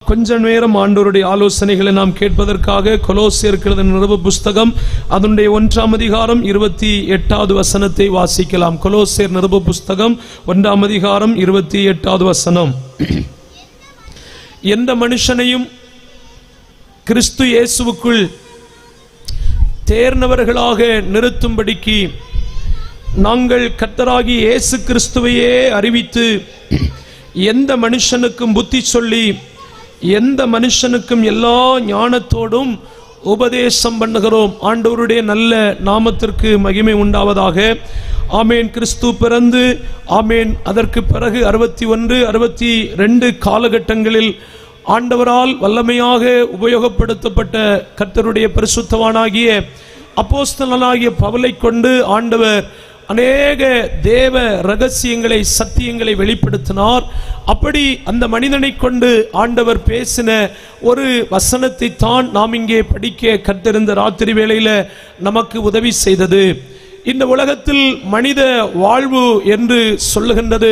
கொஞ்ச நேரம் ஆண்டவருடைய ஆலோசனைகளை நாம் கேட்பதற்காக கொலோசியர் நிருப புஸ்தகம் அதனுடைய ஒன்றாம் அதிகாரம் இருபத்தி எட்டாவது வசனத்தை வாசிக்கலாம் கொலோசியர் நிருப புஸ்தகம் ஒன்றாம் அதிகாரம் இருபத்தி எட்டாவது வசனம் எந்த மனுஷனையும் கிறிஸ்து இயேசுவுக்குள் தேர்ந்தவர்களாக நிறுத்தும்படிக்கு நாங்கள் கர்த்தராகி இயேசு கிறிஸ்துவையே அறிவித்து எந்த மனுஷனுக்கும் புத்தி சொல்லி எந்த மனுஷனுக்கும் எல்லா ஞானத்தோடும் உபதேசம் பண்ணுகிறோம் ஆண்டவருடைய நல்ல நாமத்திற்கு மகிமை உண்டாவதாக ஆமேன் கிறிஸ்து பிறந்து ஆமேன் அதற்கு பிறகு அறுபத்தி ஒன்று அறுபத்தி ரெண்டு காலகட்டங்களில் ஆண்டவரால் வல்லமையாக உபயோகப்படுத்தப்பட்ட கர்த்தருடைய பரிசுத்தவானாகிய அப்போஸ்தலனாகிய பவுலை கொண்டு ஆண்டவர் அநேக தேவ ரகசியங்களை சத்தியங்களை வெளிப்படுத்தினார் அப்படி அந்த மனிதனை கொண்டு ஆண்டவர் பேசின ஒரு வசனத்தை தான் நாம் இங்கே படிக்க கற்றிருந்த ராத்திரி வேளையில நமக்கு உதவி செய்தது இந்த உலகத்தில் மனித வாழ்வு என்று சொல்லுகின்றது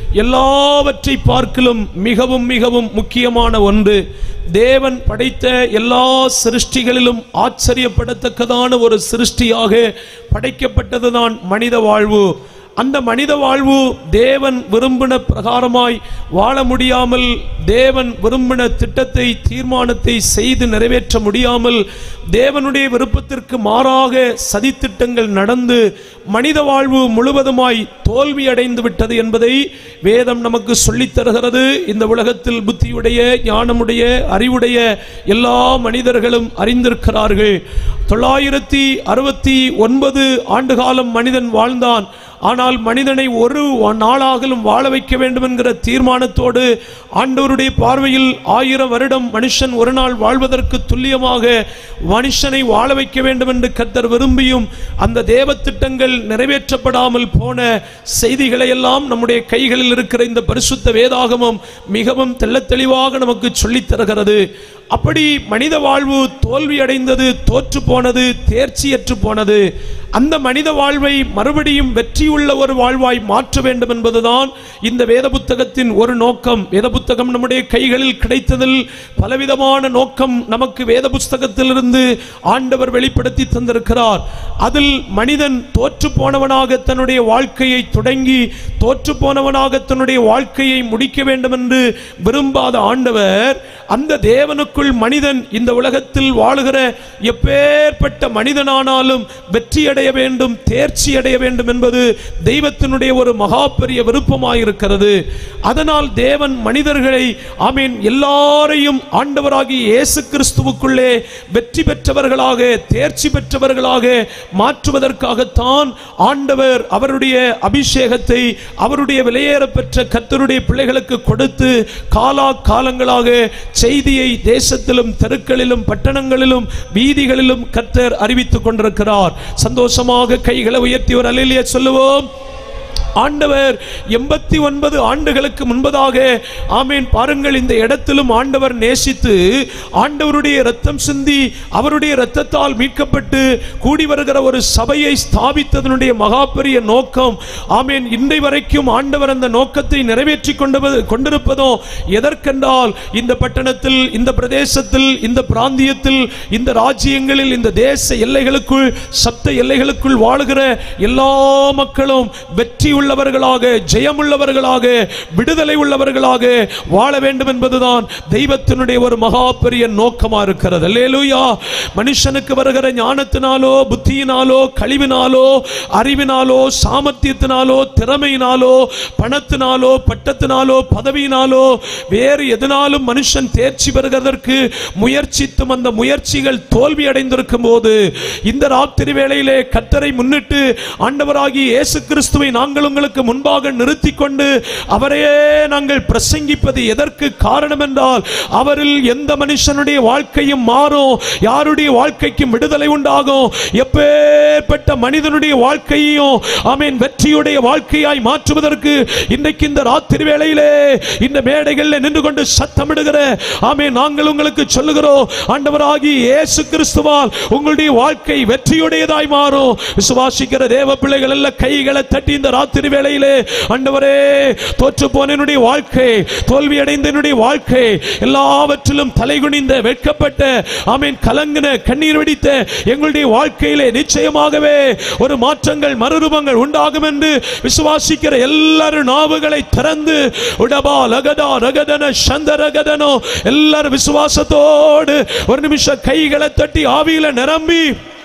எல்லாவற்றை பார்க்கிலும் மிகவும் மிகவும் முக்கியமான ஒன்று தேவன் படைத்த எல்லா சிருஷ்டிகளிலும் ஆச்சரியப்படத்தக்கதான ஒரு சிருஷ்டியாக படைக்கப்பட்டதுதான் மனித வாழ்வு அந்த மனித வாழ்வு தேவன் விரும்பின பிரகாரமாய் வாழ முடியாமல் தேவன் விரும்பின திட்டத்தை தீர்மானத்தை செய்து நிறைவேற்ற முடியாமல் தேவனுடைய விருப்பத்திற்கு மாறாக சதித்திட்டங்கள் நடந்து மனித வாழ்வு முழுவதுமாய் தோல்வி அடைந்து விட்டது என்பதை வேதம் நமக்கு சொல்லித் தருகிறது இந்த உலகத்தில் புத்தியுடைய ஞானமுடைய அறிவுடைய எல்லா மனிதர்களும் அறிந்திருக்கிறார்கள் தொள்ளாயிரத்தி அறுபத்தி ஒன்பது ஆண்டு காலம் மனிதன் வாழ்ந்தான் ஆனால் மனிதனை ஒரு நாளாகலும் வாழ வைக்க வேண்டும் என்கிற தீர்மானத்தோடு ஆண்டவருடைய பார்வையில் ஆயிரம் வருடம் மனுஷன் ஒரு நாள் வாழ்வதற்கு துல்லியமாக மனுஷனை வாழ வைக்க வேண்டும் என்று கத்தர் விரும்பியும் அந்த தேவ திட்டங்கள் நிறைவேற்றப்படாமல் போன செய்திகளை எல்லாம் நம்முடைய கைகளில் இருக்கிற இந்த பரிசுத்த வேதாகமம் மிகவும் தெள்ளத் தெளிவாக நமக்கு சொல்லித் தருகிறது அப்படி மனித வாழ்வு தோல்வி அடைந்தது தோற்று போனது தேர்ச்சியற்று போனது அந்த மனித வாழ்வை மறுபடியும் வெற்றியுள்ள ஒரு வாழ்வாய் மாற்ற வேண்டும் என்பதுதான் இந்த வேத புத்தகத்தின் ஒரு நோக்கம் வேத புத்தகம் நம்முடைய கைகளில் கிடைத்ததில் பலவிதமான நோக்கம் நமக்கு வேத புஸ்தகத்திலிருந்து ஆண்டவர் வெளிப்படுத்தி தந்திருக்கிறார் அதில் மனிதன் தோற்று போனவனாக தன்னுடைய வாழ்க்கையை தொடங்கி தோற்று போனவனாக தன்னுடைய வாழ்க்கையை முடிக்க வேண்டும் என்று விரும்பாத ஆண்டவர் அந்த தேவனுக்குள் மனிதன் இந்த உலகத்தில் வாழுகிற எப்பேற்பட்ட மனிதனானாலும் வெற்றியடைய வேண்டும் தேர்ச்சி அடைய வேண்டும் என்பது தெய்வத்தினுடைய ஒரு மகா பெரிய விருப்பமாயிருக்கிறது அதனால் தேவன் மனிதர்களை ஆமீன் எல்லாரையும் ஆண்டவராகிய இயேசு கிறிஸ்துவுக்குள்ளே வெற்றி பெற்றவர்களாக தேர்ச்சி பெற்றவர்களாக மாற்றுவதற்காகத்தான் ஆண்டவர் அவருடைய அபிஷேகத்தை அவருடைய விலையேற பெற்ற கர்த்தருடைய பிள்ளைகளுக்கு கொடுத்து காலா காலங்களாக செய்தியை தேசத்திலும் தெருக்களிலும் பட்டணங்களிலும் வீதிகளிலும் கர்த்தர் அறிவித்துக் கொண்டிருக்கிறார் சந்தோஷமாக கைகளை உயர்த்தி ஒரு அலையிலேயே சொல்லுவோம் ஆண்டவர் எண்பத்தி ஒன்பது ஆண்டுகளுக்கு முன்பதாக ஆமேன் பாருங்கள் இந்த இடத்திலும் ஆண்டவர் நேசித்து ஆண்டவருடைய ரத்தம் சிந்தி அவருடைய இரத்தத்தால் மீட்கப்பட்டு கூடி வருகிற ஒரு சபையை ஸ்தாபித்ததனுடைய மகா பெரிய நோக்கம் ஆமேன் இன்றை வரைக்கும் ஆண்டவர் அந்த நோக்கத்தை நிறைவேற்றி கொண்டு கொண்டிருப்பதோ எதற்கென்றால் இந்த பட்டணத்தில் இந்த பிரதேசத்தில் இந்த பிராந்தியத்தில் இந்த ராஜ்யங்களில் இந்த தேச எல்லைகளுக்குள் சப்த எல்லைகளுக்குள் வாழுகிற எல்லா மக்களும் வெற்றி உள்ளவர்களாக ஜெயமுள்ளவர்களாக விடுதலை உள்ளவர்களாக வாழ வேண்டும் என்பதுதான் தெய்வத்தினுடைய ஒரு மகா பெரிய நோக்கமா இருக்கிறது அல்லேலூயா மனுஷனுக்கு வருகிற ஞானத்தினாலோ புத்தியினாலோ கழிவினாலோ அறிவினாலோ சாமர்த்தியத்தினாலோ திறமையினாலோ பணத்தினாலோ பட்டத்தினாலோ பதவியினாலோ வேறு எதனாலும் மனுஷன் தேர்ச்சி பெறுவதற்கு முயற்சித்தும் அந்த முயற்சிகள் தோல்வி அடைந்திருக்கும் போது இந்த ராத்திரி வேளையிலே கத்தரை முன்னிட்டு ஆண்டவராகி இயேசு கிறிஸ்துவை நாங்கள் உங்களுக்கு முன்பாக நிறுத்தி கொண்டு அவரையே நாங்கள் பிரசங்கிப்பது எதற்கு காரணம் என்றால் அவரில் எந்த மனுஷனுடைய வாழ்க்கையும் மாறும் யாருடைய வாழ்க்கைக்கும் விடுதலை உண்டாகும் எப்பேற்பட்ட மனிதனுடைய வாழ்க்கையையும் ஆமென் வெற்றியுடைய வாழ்க்கையாய் மாற்றுவதற்கு இன்றைக்கு இந்த ராத்திரி வேளையிலே இந்த மேடைகளில் நின்று கொண்டு சத்தமிடுகிற ஆமென் நாங்கள் உங்களுக்கு சொல்லுகிறோம் ஆண்டவராகி இயேசு கிறிஸ்துவால் உங்களுடைய வாழ்க்கை வெற்றியுடையதாய் மாறும் விசுவாசிக்கிற தேவ பிள்ளைகள் எல்லாம் கைகளை தட்டி இந்த ராத்திரி வேளையிலே ஆண்டவரே தோற்று போன என்னுடைய வாழ்க்கை தோல்வி அடைந்த என்னுடைய வாழ்க்கை எல்லாவற்றிலும் தலைகுனிந்த வெட்கப்பட்ட ஆமீன் கலங்கின கண்ணீர் வெடித்த எங்களுடைய வாழ்க்கையிலே நிச்சயமாகவே ஒரு மாற்றங்கள் மறுரூபங்கள் உண்டாகும் என்று விசுவாசிக்கிற எல்லாரும் நாவுகளை திறந்து உடபா லகதா ரகதன சந்த ரகதனோ எல்லாரும் விசுவாசத்தோடு ஒரு நிமிஷம் கைகளை தட்டி ஆவியில நிரம்பி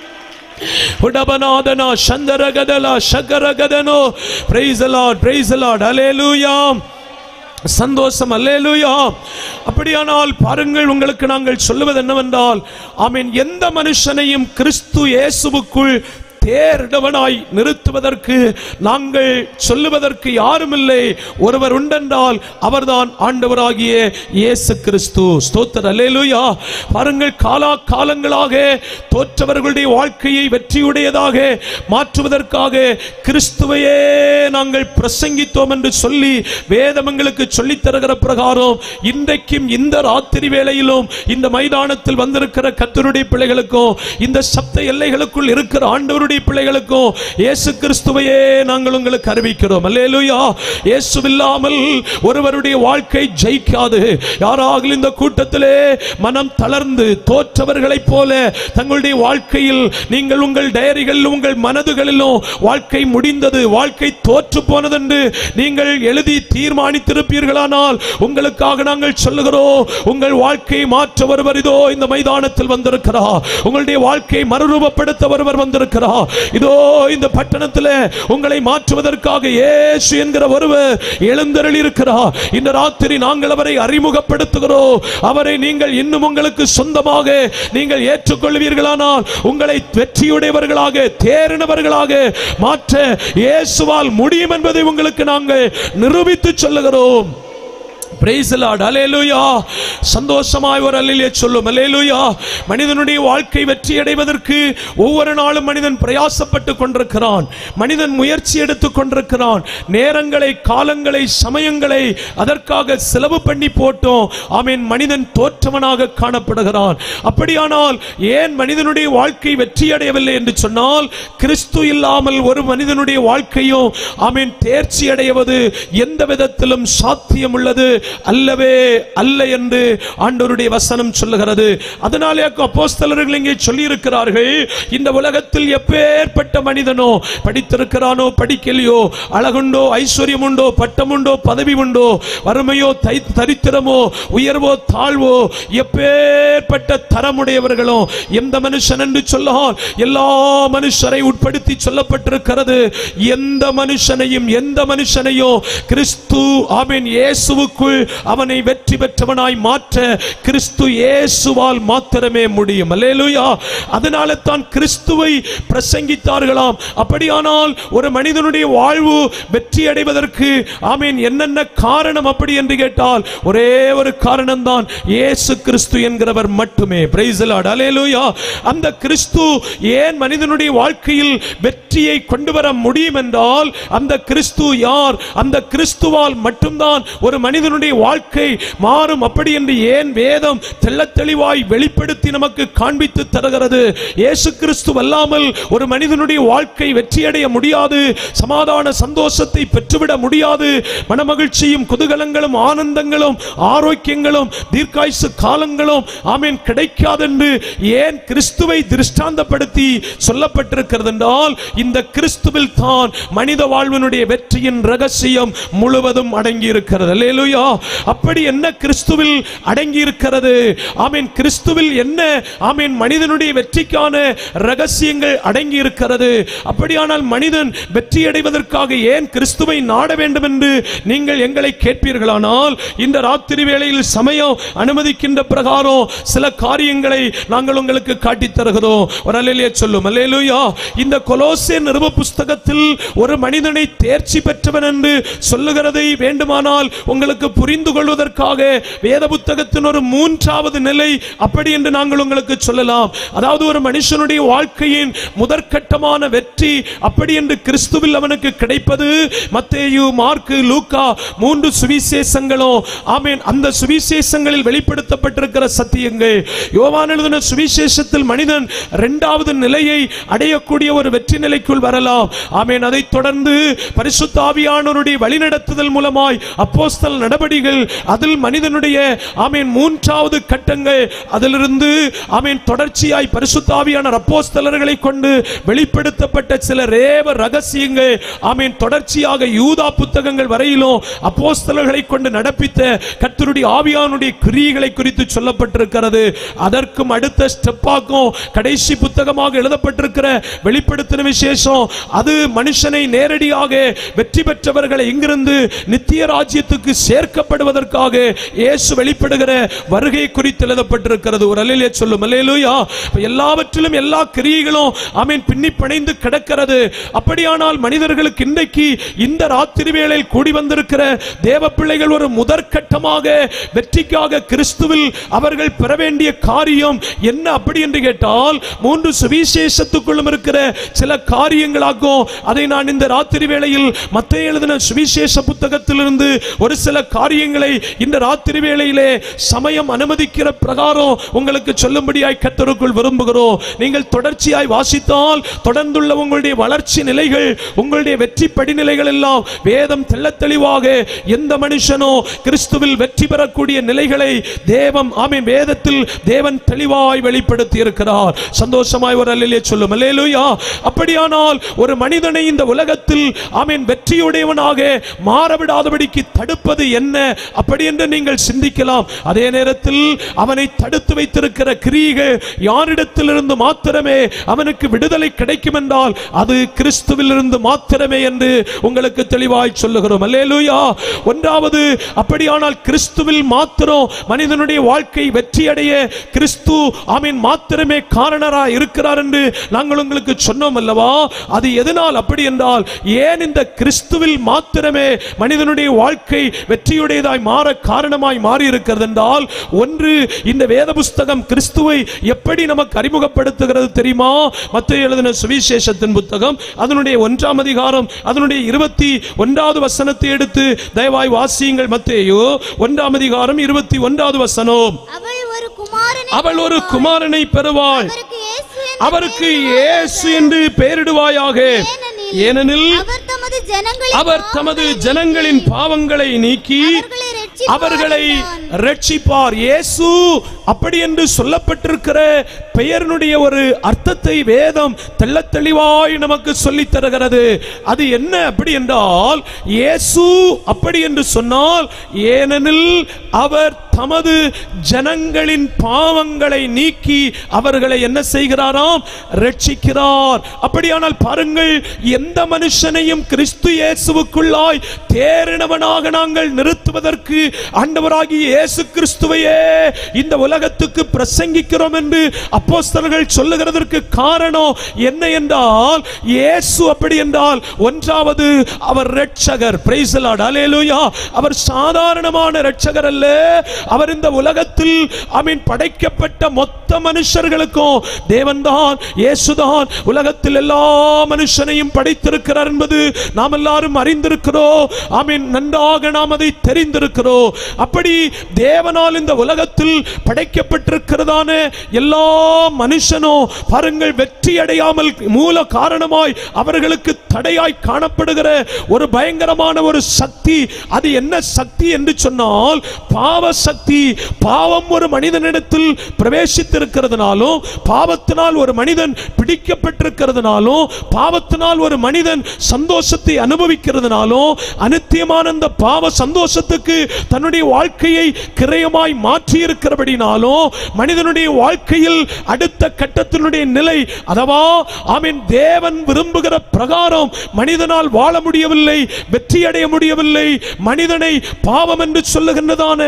உடபநாதனா சந்தரகதலா சகரகதனோ praise Lord praise Lord hallelujah சந்தோஷம் அல்லேலூயா அப்படியானால் பாருங்கள் உங்களுக்கு நாங்கள் சொல்லுவது என்னவென்றால் ஆமீன் எந்த மனுஷனையும் கிறிஸ்து இயேசுவுக்குள் தேர்டவனாய் நிறுத்துவதற்கு நாங்கள் சொல்லுவதற்கு யாருமில்லை ஒருவர் உண்டென்றால் அவர்தான் ஆண்டவராகிய இயேசு கிறிஸ்து ஸ்தோத்திர அல்லேலூயா பாருங்கள் காலா காலங்களாக தோற்றவர்களுடைய வாழ்க்கையை வெற்றியுடையதாக மாற்றுவதற்காக கிறிஸ்துவையே நாங்கள் பிரசங்கித்தோம் என்று சொல்லி வேதம் எங்களுக்கு சொல்லித் தருகிற பிரகாரம் இன்றைக்கும் இந்த ராத்திரி வேளையிலும் இந்த மைதானத்தில் வந்திருக்கிற கத்தருடைய பிள்ளைகளுக்கும் இந்த சப்த எல்லைகளுக்குள் இருக்கிற ஆண்டவருடைய பிள்ளைகளுக்கும் இயேசு கிறிஸ்துவையே நாங்கள் உங்களுக்கு அறிவிக்கிறோம் அல்லேலூயா இயேசுவில்லாமல் ஒருவருடைய வாழ்க்கை ஜெயிக்காது யாராக இந்த கூட்டத்திலே மனம் தளர்ந்து தோற்றவர்களைப் போல தங்களுடைய வாழ்க்கையில் நீங்கள் உங்கள் டயரிகளில் உங்கள் மனதுகளிலும் வாழ்க்கை முடிந்தது வாழ்க்கை தோற்று போனதென்று நீங்கள் எழுதி தீர்மானித்திருப்பீர்களானால் உங்களுக்காக நாங்கள் சொல்லுகிறோம் உங்கள் வாழ்க்கையை மாற்ற ஒருவர் இதோ இந்த மைதானத்தில் வந்திருக்கிறார் உங்களுடைய வாழ்க்கையை மறுரூபப்படுத்த ஒருவர் வந்திருக்கிறார் இதோ இந்த பட்டணத்தில் உங்களை மாற்றுவதற்காக இயேசு என்கிற ஒருவர் எழுந்தருளி இருக்கிறார் இந்த ராத்திரி நாங்கள் அவரை அறிமுகப்படுத்துகிறோம் அவரை நீங்கள் இன்னும் உங்களுக்கு சொந்தமாக நீங்கள் ஏற்றுக்கொள்வீர்களானால் உங்களை வெற்றியுடையவர்களாக தேறினவர்களாக மாற்ற இயேசுவால் முடியும் என்பதை உங்களுக்கு நாங்கள் நிரூபித்து சொல்லுகிறோம் Praise the Lord. Hallelujah. சந்தோஷமாய் ஒரு அல்லையே சொல்லும் அல்லேலூயா மனிதனுடைய வாழ்க்கை வெற்றி அடைவதற்கு ஒவ்வொரு நாளும் மனிதன் பிரயாசப்பட்டு கொண்டிருக்கிறான் மனிதன் முயற்சி எடுத்துக் கொண்டிருக்கிறான் நேரங்களை காலங்களை சமயங்களை அதற்காக செலவு பண்ணி போட்டோம் ஆமீன் மனிதன் தோற்றவனாக காணப்படுகிறான் அப்படியானால் ஏன் மனிதனுடைய வாழ்க்கை வெற்றி அடையவில்லை என்று சொன்னால் கிறிஸ்து இல்லாமல் ஒரு மனிதனுடைய வாழ்க்கையும் ஆமீன் தேர்ச்சி அடைவது எந்த விதத்திலும் சாத்தியம் உள்ளது அல்லவே அல்ல என்று ஆண்டவருடைய வசனம் சொல்லுகிறது அதனாலே அப்போஸ்தலர்கள் இங்கே சொல்லி இருக்கிறார்கள் இந்த உலகத்தில் எப்பேற்பட்ட மனிதனோ படித்திருக்கிறானோ படிக்கலையோ அழகுண்டோ ஐஸ்வர்யம் உண்டோ பட்டம் உண்டோ பதவி உண்டோ வறுமையோ தை- தரித்திரமோ உயர்வோ தாழ்வோ எப்பேற்பட்ட தரமுடையவர்களோ எந்த மனுஷன் என்று சொல்லால் எல்லா மனுஷரை உட்படுத்தி சொல்லப்பட்டிருக்கிறது எந்த மனுஷனையும் எந்த மனுஷனையும் கிறிஸ்து ஆமீன் இயேசுவுக்குள் அவனை வெற்றி பெற்றவனாய் மாற்ற கிறிஸ்து இயேசுவால் மாத்திரமே முடியும் அல்லேலூயா அதனால தான் கிறிஸ்துவை பிரசங்கித்தார்களாம் அப்படியானால் ஒரு மனிதனுடைய வாழ்வு வெற்றி அடைவதற்கு ஆமீன் என்னென்ன காரணம் அப்படி என்று கேட்டால் ஒரே ஒரு காரணம் தான் இயேசு கிறிஸ்து என்கிறவர் மட்டுமே பிரைஸ் லார்ட் அல்லேலூயா அந்த கிறிஸ்து ஏன் மனிதனுடைய வாழ்க்கையில் வெற்றியை கொண்டு வர முடியும் என்றால் அந்த கிறிஸ்து யார் அந்த கிறிஸ்துவால் மட்டும்தான் ஒரு மனிதனுடைய வாழ்க்கை மாறும் அப்படி என்று ஏன் வேதம் தெள்ளத் தெளிவாய் வெளிப்படுத்தி நமக்கு காண்பித்து தருகிறது இயேசு கிறிஸ்து அல்லாமல் ஒரு மனிதனுடைய வாழ்க்கை வெற்றியடைய முடியாது சமாதான சந்தோஷத்தை பெற்றுவிட முடியாது மனமகிழ்ச்சியும் குதூகலங்களும் ஆனந்தங்களும் ஆரோக்கியங்களும் தீர்க்காயுசு காலங்களும் ஆமீன் கிடைக்காதென்று ஏன் கிறிஸ்துவை திருஷ்டாந்தப்படுத்தி சொல்லப்பட்டிருக்கிறது என்றால் இந்த கிறிஸ்துவில் தான் மனித வாழ்வினுடைய வெற்றியின் ரகசியம் முழுவதும் அடங்கி இருக்கிறது அல்லேலூயா அப்படி என்ன கிறிஸ்துவில் அடங்கி இருக்கிறது ஆமீன் கிறிஸ்துவில் என்ன ஆமீன் மனிதனுடைய வெற்றிக்கான ரகசியங்கள் அடங்கி இருக்கிறது அப்படியானால் மனிதன் வெற்றி அடைவதற்காக ஏன் கிறிஸ்துவை நாட வேண்டும் என்று நீங்கள் எங்களை கேட்பீர்களானால் இந்த ராத்திரி வேளையில் சமயம் அனுமதிக்கின்ற பிரகாரம் சில காரியங்களை நாங்கள் உங்களுக்கு காட்டித் தருகிறோம் ஒரு அல்லேலூயா சொல்லும் அல்லேலூயா இந்த கொலோசே நிருப புஸ்தகத்தில் ஒரு மனிதனை தேர்ச்சி பெற்றவன் என்று சொல்லுகிறதை வேண்டுமானால் உங்களுக்கு புரிய புரிந்து கொள்வதற்காக வேத புத்தகத்தின் ஒரு மூன்றாவது நிலை அப்படி என்று நாங்கள் உங்களுக்கு சொல்லலாம் அதாவது ஒரு மனுஷனுடைய வாழ்க்கையின் முதற்கட்டமான வெற்றி அப்படி என்று கிறிஸ்துவில் அவனுக்கு கிடைப்பது மத்தேயு மார்க்கு லூக்கா மூன்று சுவிசேஷங்களும் ஆமென் அந்த சுவிசேஷங்களில் வெளிப்படுத்தப்பட்டிருக்கிற சத்தியங்கள் யோவான் எழுதின சுவிசேஷத்தில் மனிதன் இரண்டாவது நிலையை அடையக்கூடிய ஒரு வெற்றி நிலைக்குள் வரலாம் ஆமென் அதைத் தொடர்ந்து பரிசுத்த ஆவியானவருடைய வழிநடத்துதல் மூலமாய் அப்போஸ்தல நடபடிகள் அதில் மனிதனுடைய ஆமென் மூன்றாவது கட்டங்கள் அதிலிருந்து ஆமென் தொடர்ச்சியாய் பரிசுத்த ஆவியானவர் அப்போஸ்தலர்களை கொண்டு வெளிப்படுத்தப்பட்ட சில ரேவ ரகசியங்கள் ஆமென் தொடர்ச்சியாக யூதா புத்தகங்கள் வரையிலும் அப்போஸ்தலர்களை கொண்டு நடப்பித்த கர்த்தருடைய ஆவியானுடைய கிரியைகளை குறித்து சொல்லப்பட்டிருக்கிறது அதற்கும் அடுத்த ஸ்டெப்பாக்கும் கடைசி புத்தகமாக எழுதப்பட்டிருக்கிற வெளிப்படுத்தின விசேஷம் அது மனுஷனை நேரடியாக வெற்றி பெற்றவர்களை இங்கிருந்து நித்திய ராஜ்யத்துக்கு சேர்க்கப்படுவதற்காக இயேசு வெளிப்படுகிற வருகை குறித்து எழுதப்பட்டிருக்கிறது ஒரு அலையிலே சொல்லும் அல்லேலூயா எல்லாவற்றிலும் எல்லா கிரியைகளும் ஆமென் பின்னி பிணைந்து கிடக்கிறது அப்படியானால் மனிதர்களுக்கு இன்றைக்கு இந்த ராத்திரி வேளையில் கூடி வந்திருக்கிற தேவ பிள்ளைகள் ஒரு முதற்கட்டமாக வெற்றிக்காக கிறிஸ்துவில் அவர்கள் பெற வேண்டிய காரியம் என்ன அப்படி என்று கேட்டால் மூன்று சுவிசேஷத்துக்குள்ளும் இருக்கிற சில காரியங்களாகும் அதை நான் இந்த ராத்திரி வேளையில் மத்திய எழுதின சுவிசேஷ புத்தகத்திலிருந்து ஒரு சில காரியங்களை இந்த ராத்திரி வேளையிலே சமயம் அனுமதிக்கிற பிரகாரம் உங்களுக்கு சொல்லும்படியாய் கத்தருக்குள் விரும்புகிறோம் நீங்கள் தொடர்ச்சியாய் வாசித்தால் தொடர்ந்துள்ள உங்களுடைய வளர்ச்சி நிலைகள் உங்களுடைய வெற்றி படிநிலைகள் எல்லாம் வேதம் தெள்ளத் தெளிவாக எந்த மனுஷனோ கிறிஸ்துவில் வெற்றி பெறக்கூடிய நிலைகளை தேவம் ஆமென் வேதத்தில் தேவன் தெளிவாய் வெளிப்படுத்தி இருக்கிறார் சந்தோஷமாய் ஒரு அல்லையே சொல்லும் அல்லேலூயா அப்படியானால் ஒரு மனிதனை இந்த உலகத்தில் ஆமென் வெற்றியுடையவனாக மாறவிடாதபடிக்கு தடுப்பது என்ன அப்படி என்று நீங்கள் சிந்திக்கலாம் அதே நேரத்தில் அவனை தடுத்து வைத்திருக்கிற கிரியைகள் யாரிடத்திலிருந்து மாத்திரமே அவனுக்கு விடுதலை கிடைக்கும் என்றால் அது கிறிஸ்துவிலிருந்து மாத்திரமே என்று உங்களுக்கு தெளிவாய் சொல்லுகிறோம் அல்லேலூயா ஒன்றாவது அப்படியானால் கிறிஸ்துவில் மாத்திரம் மனிதனுடைய வாழ்க்கை வெற்றியடைய கிறிஸ்து ஆமீன் மாத்திரமே காரணரா இருக்கிறார் என்று நாங்கள் உங்களுக்கு சொன்னோம் அல்லவா அது எதனால் அப்படி என்றால் ஏன் இந்த கிறிஸ்துவில் மாத்திரமே மனிதனுடைய வாழ்க்கை வெற்றியுடையதாய் மாற காரணமாய் மாறி இருக்கிறது என்றால் ஒன்று இந்த வேத புஸ்தகம் கிறிஸ்துவை எப்படி நமக்கு அறிமுகப்படுத்துகிறது தெரியுமா மத்திய எழுதின சுவிசேஷத்தின் புத்தகம் அதனுடைய ஒன்றாம் அதிகாரம் அதனுடைய இருபத்தி ஒன்றாவது வசனத்தை எடுத்து தயவாய் வாசியுங்கள் மத்தேயோ ஒன்றாம் அதிகாரம் இருபத்தி ஒன்றாவது வசனம் அவள் ஒரு குமாரனை அவள் ஒரு குமாரனை பெறுவாள் அவருக்கு இயேசு என்று அவருக்கு இயேசு என்று பெயரிடுவாயாக ஏனெனில் அவர் தமது ஜனங்களின் அவர் தமது ஜனங்களின் பாவங்களை நீக்கி அவர்களை ரட்சிப்பார் அவர்களை ரட்சிப்பார் இயேசு அப்படி என்று சொல்லப்பட்டிருக்கிற பெயரினுடைய ஒரு அர்த்தத்தை வேதம் தெள்ளத் தெளிவாய் நமக்கு சொல்லித் தருகிறது அது என்ன அப்படி என்றால் இயேசு அப்படி என்று சொன்னால் ஏனெனில் அவர் தமது ஜனங்களின் பாவங்களை நீக்கி அவர்களை என்ன செய்கிறாராம் ரட்சிக்கிறார் அப்படியானால் பாருங்கள் எந்த மனுஷனையும் கிறிஸ்து இயேசுவுக்குள்ளாய் தேறினவனாக நாங்கள் நிறுத்துவதற்கு ஆண்டவராகிய இயேசு கிறிஸ்துவையே இந்த உலகத்துக்கு பிரசங்கிக்கிறோம் என்று அப்போஸ்தலர்கள் சொல்லுகிறதற்கு காரணம் என்ன என்றால் இயேசு அப்படி என்றால் ஒன்றாவது அவர் ரட்சகர் பிரைஸ் அலேலுயா அவர் சாதாரணமான ரட்சகர் அல்ல அவர் இந்த உலகத்தில் அமீன் படைக்கப்பட்ட மொத்த மனுஷர்களுக்கும் தேவன்தான் இயேசுதான் உலகத்தில் எல்லா மனுஷனையும் படைத்திருக்கிறார் என்பது நாம் எல்லாரும் அறிந்திருக்கிறோம் ஆமீன் நன்றாக நாம் அதை தெரிந்திருக்கிறோம் அப்படி தேவனால் இந்த உலகத்தில் படைக்கப்பட்டிருக்கிறதான எல்லா மனுஷனும் பாருங்கள் வெற்றி அடையாமல் மூல காரணமாய் அவர்களுக்கு தடையாய் காணப்படுகிற ஒரு பயங்கரமான ஒரு சக்தி அது என்ன சக்தி என்று சொன்னால் பாவ சக்தி பாவம் ஒரு மனிதனிடத்தில் பிரவேசித்திருக்கிறதுனாலும் பாவத்தினால் ஒரு மனிதன் பிடிக்கப்பட்டிருக்கிறதுனாலும் பாவத்தினால் ஒரு மனிதன் சந்தோஷத்தை அனுபவிக்கிறதுனாலும் அனித்தியமான அந்த பாவ சந்தோஷத்துக்கு தன்னுடைய வாழ்க்கையை கிரயமாய் மாற்றி இருக்கிறபடினாலும் மனிதனுடைய வாழ்க்கையில் அடுத்த கட்டத்தினுடைய நிலை அதவா ஆமீன் தேவன் விரும்புகிற பிரகாரம் மனிதனால் வாழ முடியவில்லை வெற்றி அடைய முடியவில்லை மனிதனை பாவம் என்று சொல்லுகின்றதான ஒரு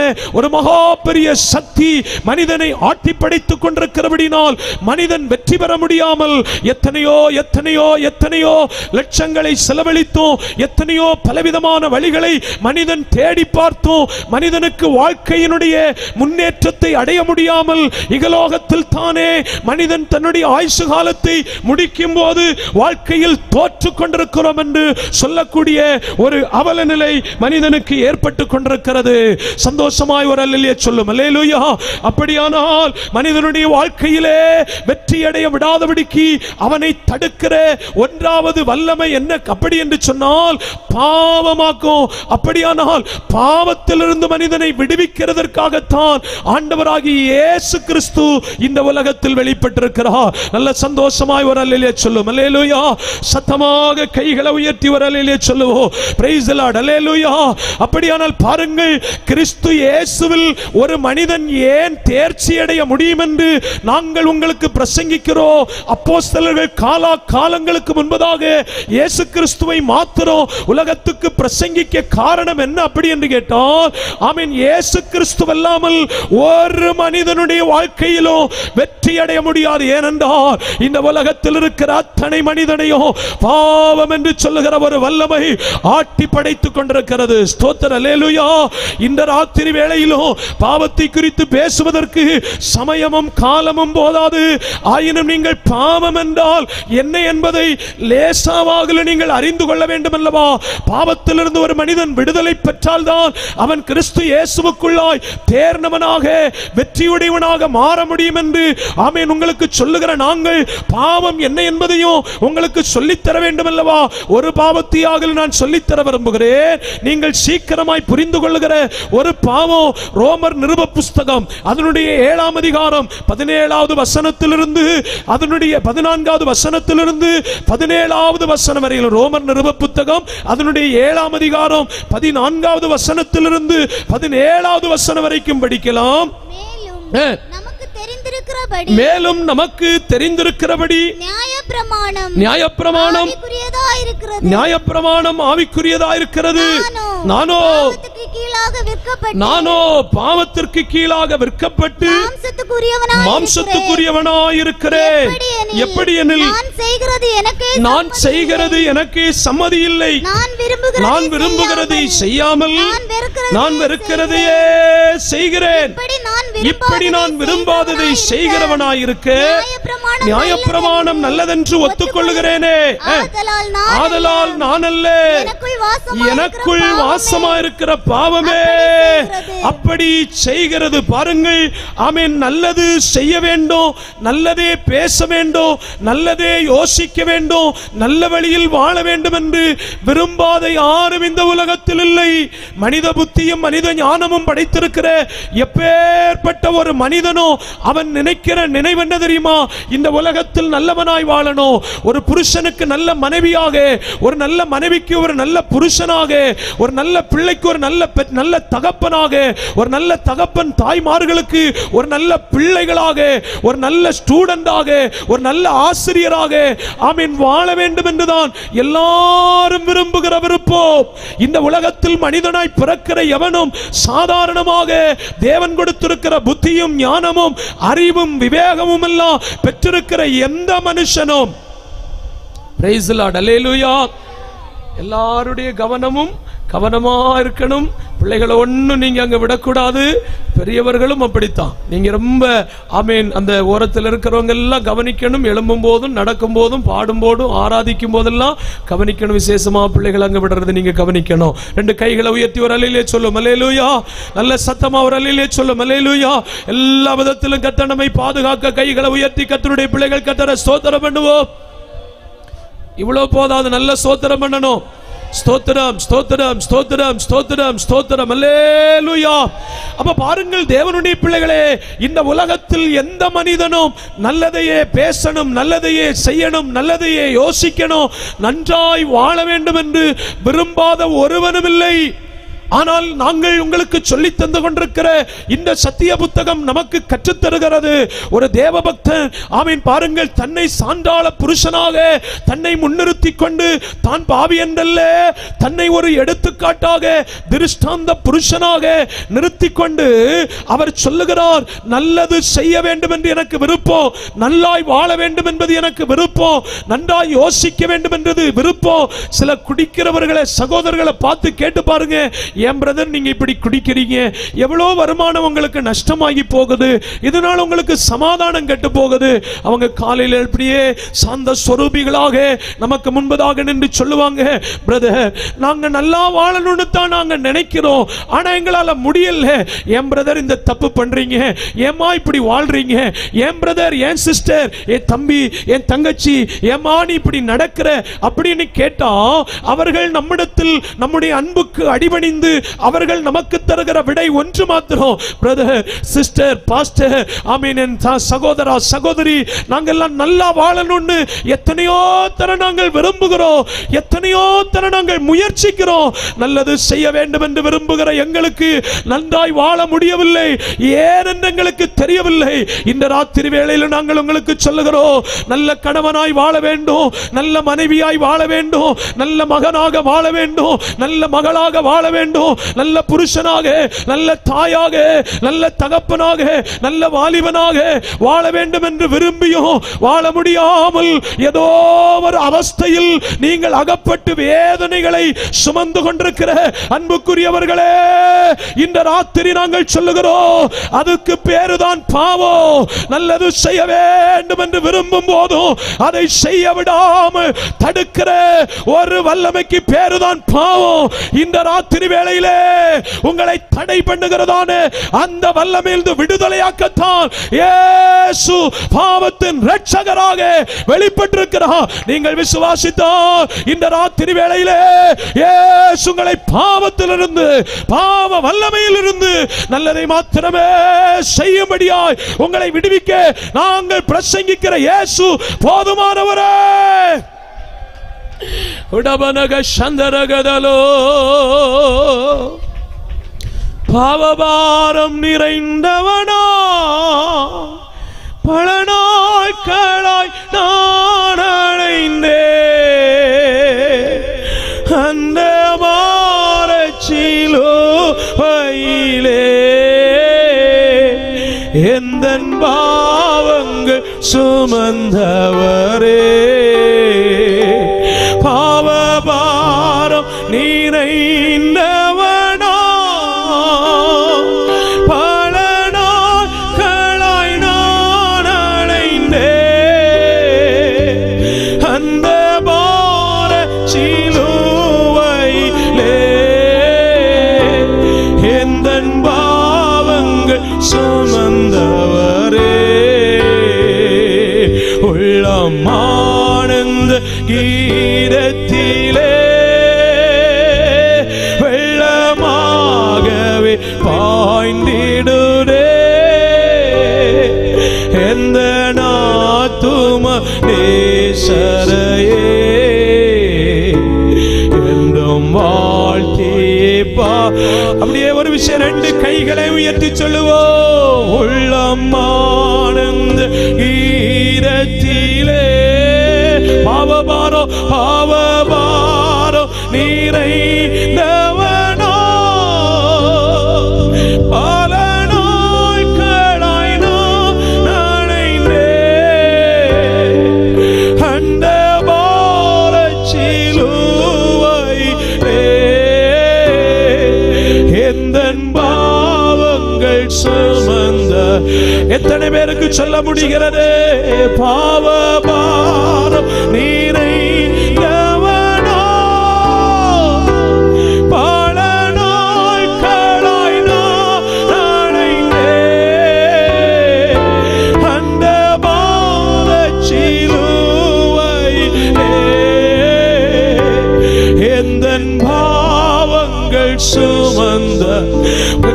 மகா பெரிய சக்தி மனிதனை ஆட்டி படைத்துக் கொண்டிருக்கிறபடினால் மனிதன் வெற்றி பெற முடியாமல் எத்தனையோ எத்தனையோ எத்தனையோ லட்சங்களை செலவழித்தோம் எத்தனையோ பலவிதமான வழிகளை மனிதன் தேடி பார்த்தோம் மனிதனுக்கு வாழ்க்கையினுடைய முன்னேற்றத்தை அடைய முடியாமல் இகலோகத்தில் தானே மனிதன் தன்னுடைய ஆயுசு காலத்தை முடிக்கும் போது வாழ்க்கையில் தோற்றுக் கொண்டிருக்கிறோம் என்று சொல்லக்கூடிய ஒரு அவல நிலை மனிதனுக்கு ஏற்பட்டு கொண்டிருக்கிறது சந்தோஷமாய் ஒரு அல்லையே சொல்லும் அல்லேலூயா அப்படியானால் மனிதனுடைய வாழ்க்கையிலே வெற்றி அடைய விடாதபடிக்கு அவனை தடுக்கிற ஒன்றாவது வல்லமை என்ன அப்படி என்று சொன்னால் பாவமாக்கும் அப்படியானால் பாவத்திலிருந்து மனிதனை விடுவிக்கிறதற்காகத்தான் ஆண்டவராகிய இயேசு கிறிஸ்து இந்த உலகத்தில் வெளிப்பட்டிருக்கிறார் நல்ல சந்தோஷமாய் ஒரு அல்லையே சொல்லும் அல்லேலூயா சத்தமாக கைகளை உயர்த்தி ஒரு அல்லையே சொல்லுவோம் பிரைஸ் தி லார்ட் அல்லேலூயா அப்படியானால் பாருங்கள் கிறிஸ்து இயேசுவில் ஒரு மனிதன் ஏன் தேர்ச்சி அடைய முடியும் என்று நாங்கள் உங்களுக்கு பிரசங்கிக்கிறோம் அப்போஸ்தலர்கள் காலா காலங்களுக்கு முன்பதாக இயேசு கிறிஸ்துவை மாத்திரம் உலகத்துக்கு பிரசங்கிக்க காரணம் என்ன அப்படி என்று கேட்டால் ஆமென் இயேசு கிறிஸ்து அல்லாமல் ஒரு மனிதனுடைய வாழ்க்கையிலும் வெற்றி அடைய முடியாது ஏனென்றால் இந்த உலகத்தில் இருக்கிற அத்தனை மனிதனையும் பாவம் என்று சொல்லுகிற ஒரு வல்லமை ஆட்டி படைத்துக் கொண்டிருக்கிறது ஸ்தோத்திர அல்லேலூயா இந்த ராத்திரி வேளையிலும் பாவத்தை குறித்து பேசுவதற்கு சமயமும் காலமும் போதாது ஆயினும் நீங்கள் பாவம் என்றால் என்ன என்பதை லேசாவாக நீங்கள் அறிந்து கொள்ள வேண்டும் அல்லவா பாவத்திலிருந்து ஒரு மனிதன் விடுதலை பெற்றால்தான் அவன் கிறிஸ்து இயேசுவுக்குள்ளாய் தேர்ந்தவனாக வெற்றியுடையவனாக மாற முடியும் என்று ஆமென் உங்களுக்கு சொல்லுகிற நாங்கள் பாவம் என்ன என்பதையும் உங்களுக்கு சொல்லித்தர வேண்டும் அல்லவா ஒரு பாவத்தையாக நான் சொல்லித்தர விரும்புகிறேன் நீங்கள் சீக்கிரமாய் புரிந்து கொள்ளுகிற ஒரு பாவம் ரோமர் நிருப புஸ்தகம் அதனுடைய ஏழாம் அதிகாரம் பதினேழாவது வசனத்திலிருந்து அதனுடைய பதினான்காவது வசனத்திலிருந்து பதினேழாவது வசனம் வரையில் ரோமர் நிருப புத்தகம் அதனுடைய ஏழாம் அதிகாரம் பதினான்காவது வசனத்திலிருந்து பதினேழாவது வசனம் வரைக்கும் படிக்கலாம் மேலும் ஆ. நமக்கு தெரிந்திருக்கிறபடி மேலும் நமக்கு தெரிந்திருக்கிறபடி நியாயப்பிரமாணம் நியாயப்பிரமாணம் ஆவிக்குரியதா இருக்கிறது நியாயப்பிரமாணம் ஆவிக்குரியதா இருக்கிறது நானோ பாவத்துக்கு கீழாக விற்கப்பட்டு நானோ பாவத்திற்கு கீழாக விற்கப்பட்டு மாம்சத்துக்குரியவனாய் மாம்சத்துக்குரியவனாய் இருக்கிறேன் எப்படி எனில் நான் செய்கிறது எனக்கே நான் செய்கிறது எனக்கு சம்மதி இல்லை நான் விரும்புகிறதை நான் விரும்புகிறதை செய்யாமல் நான் வெறுக்கிறதை நான் வெறுக்கிறதையே செய்கிறேன் இப்படி நான் இப்படி நான் விரும்பாததை செய்கிறவனாய் இருக்க நியாயப்பிரமாணம் நியாயப்பிரமாணம் நல்லதென்று ஒத்துக்கொள்ளுகிறேனே அஹ், ஆதலால் நான் ஆதலால் நான் அல்ல எனக்குள் வாசமாயிருக்கிற எனக்குள் பாவமே வாசமா இருக்கிற பாவமே அப்படி செய்கிறது பாருங்கள் ஆமென் நல்லது செய்ய வேண்டும் நல்லதே பேச வேண்டும் நல்லதே யோசிக்க வேண்டும் நல்ல வழியில் வாழ வேண்டும் என்று விரும்பாத யாரும் இந்த உலகத்தில் இல்லை மனித புத்தியும் மனித ஞானமும் படைத்திருக்கிற எப்பேற்பட்ட ஒரு மனிதனோ அவன் நினைக்கிற நினைவு என்ன தெரியுமா இந்த உலகத்தில் நல்லவனாய் வாழணும் ஒரு புருஷனுக்கு நல்ல மனைவியாக ஒரு நல்ல மனைவிக்கு ஒரு நல்ல புருஷனாக ஒரு நல்ல பிள்ளைக்கு ஒரு நல்ல பெ- நல்ல தகப்பனாக ஒரு நல்ல தகப்பன் தாய்மார்களுக்கு ஒரு நல்ல பிள்ளைகளாக ஒரு நல்ல ஸ்டூடெண்டாக ஒரு நல்ல ஆசிரியராக ஆமீன் வாழ வேண்டும் என்றுதான் எல்லாரும் விரும்புகிற விருப்பம் இந்த உலகத்தில் மனிதனாய் பிறக்கிற எவனும் சாதாரணமாக தேவன் கொடுத்திருக்கிற புத்தியும் ஞானமும் அறிவும் விவேகமும் எல்லாம் பெற்றிருக்கிற எந்த மனுஷனும் Praise the Lord. Hallelujah. எல்லாருடைய கவனமும் கவனமா இருக்கணும் பிள்ளைகளை ஒண்ணும் நீங்க அங்க விடக்கூடாது பெரியவர்களும் அப்படித்தான் நீங்க ரொம்ப ஆமீன் அந்த ஓரத்தில் இருக்கிறவங்க எல்லாம் கவனிக்கணும் எழும்பும் போதும் நடக்கும் போதும் பாடும் போதும் ஆராதிக்கும் போதெல்லாம் கவனிக்கணும் விசேஷமா பிள்ளைகளை அங்க விடுறது நீங்க கவனிக்கணும் ரெண்டு கைகளை உயர்த்தி ஒரு அலையிலே சொல்லும் மலையிலூயா நல்ல சத்தமா ஒரு அலையிலே சொல்லும் மலையிலூயா எல்லா விதத்திலும் கத்தனமை பாதுகாக்க கைகளை உயர்த்தி கத்தருடைய பிள்ளைகள் கத்தர ஸ்தோத்திரம் பண்ணுவோம் இவ்வளவு போதாது நல்ல ஸ்தோத்திரம் பண்ணணும் ஸ்தோத்திரம் ஸ்தோத்திரம் ஸ்தோத்திரம் ஸ்தோத்திரம் ஸ்தோத்திரம் அல்லேலூயா அப்ப பாருங்கள் தேவனுடைய பிள்ளைகளே இந்த உலகத்தில் எந்த மனிதனும் நல்லதையே பேசணும் நல்லதையே செய்யணும் நல்லதையே யோசிக்கணும் நன்றாய் வாழ வேண்டும் என்று விரும்பாத ஒருவனும் இல்லை ஆனால் நாங்கள் உங்களுக்கு சொல்லி தந்து கொண்டிருக்கிற இந்த சத்திய புத்தகம் நமக்கு கற்றுத் தருகிறது ஒரு தேவபக்தன் ஆமீன் பாருங்கள் தன்னை சான்றாள புருஷனாக தன்னை முன்னிறுத்திக் கொண்டு தான் பாவி என்றல்ல தன்னை ஒரு எடுத்துக்காட்டாக திருஷ்டாந்த புருஷனாக நிறுத்திக் கொண்டு அவர் சொல்லுகிறார் நல்லது செய்ய வேண்டும் என்று எனக்கு விருப்பம் நல்லாய் வாழ வேண்டும் என்பது எனக்கு விருப்பம் நன்றாய் யோசிக்க வேண்டும் என்றது விருப்பம் சில குடிக்கிறவர்களை சகோதரர்களை பார்த்து கேட்டு பாருங்க என் பிரதர் நீங்க இப்படி குடிக்கிறீங்க எவ்வளோ வருமானம் உங்களுக்கு நஷ்டமாகி போகுது இதனால் உங்களுக்கு சமாதானம் கெட்டு போகுது அவங்க காலையில் இப்படியே சாந்த ஸ்வரூபிகளாக நமக்கு முன்பதாக நின்று சொல்லுவாங்க பிரதர் நாங்க நல்லா வாழணும்னு தான் நாங்க நினைக்கிறோம் ஆனா எங்களால முடியல என் பிரதர் இந்த தப்பு பண்றீங்க ஏம்மா இப்படி வாழ்றீங்க என் பிரதர் என் சிஸ்டர் என் தம்பி என் தங்கச்சி ஏம்மா நீ இப்படி நடக்கிற அப்படின்னு கேட்டா அவர்கள் நம்மிடத்தில் நம்முடைய அன்புக்கு அடிபணிந்து அவர்கள் நமக்கு தருகிற விடை ஒன்று மாத்திரம் பிரதர் சிஸ்டர் பாஸ்டர் ஆமீன் என் ச- சகோதரா சகோதரி நாங்கெல்லாம் நல்லா வாழணும்னு எத்தனையோ தர நாங்கள் விரும்புகிறோம் எத்தனையோ தர நாங்கள் முயற்சிக்கிறோம் நல்லது செய்ய வேண்டும் என்று விரும்புகிற எங்களுக்கு நன்றாய் வாழ முடியவில்லை ஏன் என்று எங்களுக்கு தெரியவில்லை இந்த ராத்திரி வேளையில் நாங்கள் உங்களுக்கு சொல்லுகிறோம் நல்ல கணவனாய் வாழ வேண்டும் நல்ல மனைவியாய் வாழ வேண்டும் நல்ல மகனாக வாழ வேண்டும் நல்ல மகளாக வாழ வேண்டும் நல்ல புருஷனாக நல்ல தாயாக நல்ல தகப்பனாக நல்ல வாலிபனாக வாழ வேண்டும் என்று விரும்பியும் வாழ முடியாமல் ஏதோ ஒரு அவஸ்தையில் நீங்கள் அகப்பட்டு வேதனைகளை சுமந்து கொண்டிருக்கிற அன்புக்குரியவர்களே இந்த ராத்திரி நாங்கள் சொல்லுகிறோம் அதுக்கு பேருதான் பாவம் நல்லது செய்ய வேண்டும் என்று விரும்பும் போதும் அதை செய்ய விடாமல் தடுக்கிற ஒரு வல்லமைக்கு பேருதான் பாவம் இந்த ராத்திரி வேளையிலே உங்களை தடை பண்ணுகிறதான அந்த வல்லமையிலிருந்து விடுதலையாக்கத்தான் இயேசு பாவத்தின் இரட்சகராக வெளிப்பட்டிருக்கிறார் நீங்கள் விசுவாசித்தால் இந்த ராத்திரி வேளையிலே இயேசு உங்களை பாவத்திலிருந்து பாவ வல்லமையிலிருந்து நல்லதை மாத்திரமே செய்யும்படியாய் உங்களை விடுவிக்க நாங்கள் பிரசங்கிக்கிற இயேசு போதுமானவரே உடபனக சந்தரகதலோ பாவபாரம் நிறைந்தவனா பல நாட்களாய் நான் அடைந்தே அந்த மாரச்சிலோ வயிலே எந்த பாவங்கள் சுமந்தவரே பாவபாரம் நிறைந்தவனா பல நாட்களாய் நான் அடைந்தே அந்த பார சிலுவையிலே எந்தன் பாவங்கள் சுமந்தவரே உள்ளம் ஆனந்த கீதத்திலே வெள்ளமாகவே பாய்ந்திடுரே எந்த நாத்தும நேசரையே என்றும் வாழ்த்தியே பா அப்படியே ஒரு விஷயம் ரெண்டு கைகளை உயர்த்தி சொல்லுவோம் உள்ளம் ஆனந்த ஈரத்திலே பாவபாரோ பாவபாரோ நீரை தவனோ பல நாட்களாய் நான் நனைந்தே அந்த பாரச்சிலுவையிலே எந்தன் பாவங்கள் சுமந்த எத்தனை பேருக்கு சொல்ல முடிகிறது பாவ பாரம் நீரை பல நாட்களாய் நான் நனைந்தே அந்த பாவச்சிலுவையிலே எந்தன் பாவங்கள் சுமந்த உங்க கைகளை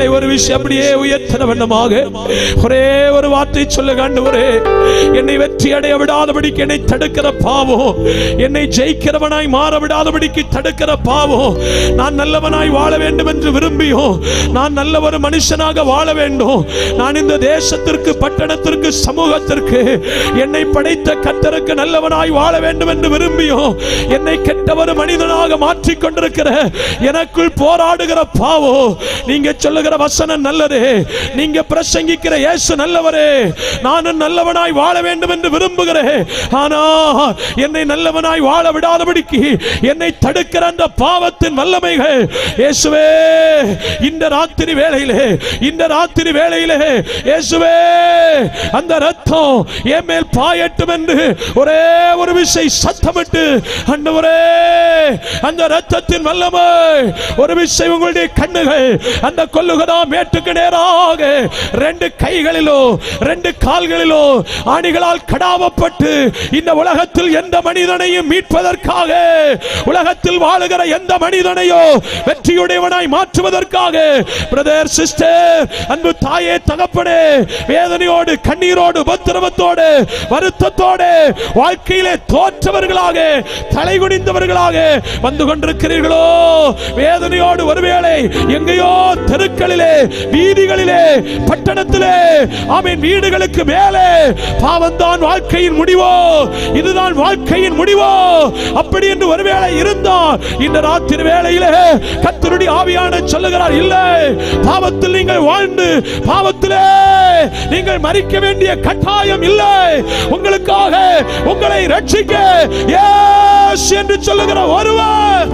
கைகளை ஒரு விஷயம் அப்படியே உயர்த்தின வண்ணமாக ஒரே ஒரு வார்த்தை சொல்லுங்க ஆண்டவரே என்னை வெற்றி அடைய விடாதபடிக்கு என்னை தடுக்கிற பாவம் என்னை ஜெயிக்கிறவனாய் மாற விடாதபடிக்கு தடுக்கிற பாவம் நான் நல்லவனாய் வாழ வேண்டும் என்று விரும்பியும் நான் நல்ல ஒரு மனுஷனாக வாழ வேண்டும் நான் இந்த தேசத்திற்கு பட்டணத்திற்கு சமூகத்திற்கு என்னை படைத்த கத்தருக்கு நல்லவனாய் வாழ வேண்டும் என்று விரும்பியும் என்னை கெட்ட ஒரு மனிதனாக மாற்றிக் கொண்டிருக்கிற எனக்குள் போராடுகிற பாவம் நீங்க சொல்லுகிற வசனம் நல்லது நீங்க பிரசங்கிக்கிற இயேசு நல்லவரே நானும் நல்லவனாய் வாழ வேண்டும் என்று விரும்புகிறேன் ஆனா என்னை நல்லவனாய் வாழ விடாதபடிக்கு என்னை தடுக்கிற அந்த பாவத்தின் வல்லமைகள் இயேசுவே இந்த ராத்திரி வேளையிலே இந்த ராத்திரி வேளையிலே இயேசுவே அந்த ரத்தம் என் மேல் பாயட்டும் என்று ஒரே ஒரு விசை சத்தமிட்டு ஆண்டவரே அந்த ரத்தத்தின் வல்லமை ஒரு விசை உங்களுடைய கண்ணுகள் அந்த கொல்லுகதா மேட்டுக்கு நேராக ரெண்டு கைகளிலோ ரெண்டு கால்களிலோ ஆணிகளால் கடாவப்பட்டு இந்த உலகத்தில் எந்த மனிதனையும் மீட்பதற்காக உலகத்தில் வாழுகிற எந்த மனிதனையோ வெற்றியுடையவனாய் மாற்றுவதற்காக பிரதர் சிஸ்டர் அன்பு தாயே தகப்பனே வேதனையோடு கண்ணீரோடு உபத்திரவத்தோடு வருத்தத்தோடு வாழ்க்கையிலே தோற்றவர்களாக தலைகுனிந்தவர்களாக வந்து கொண்டிருக்கிறீர்களோ வேதனையோடு ஒருவேளை எங்கேயோ தெருக்களிலே வீதிகளிலே பட்டணத்திலே ஆமீன் வீடுகளுக்கு மேலே பாவம்தான் வாழ்க்கையின் முடிவோ இதுதான் வாழ்க்கையின் முடிவோ அப்படி என்று ஒருவேளை இருந்தால் இந்த ராத்திரி வேளையிலே கத்தருடைய ஆவியான சொல்லுகிறார் இல்லை பாவத்தில் நீங்கள் வாழ்ந்து பாவத்திலே நீங்கள் மறிக்க வேண்டிய கட்டாயம் இல்லை உங்களுக்காக உங்களை ரட்சிக்க இயேசு என்று சொல்லுகிற ஒருவர்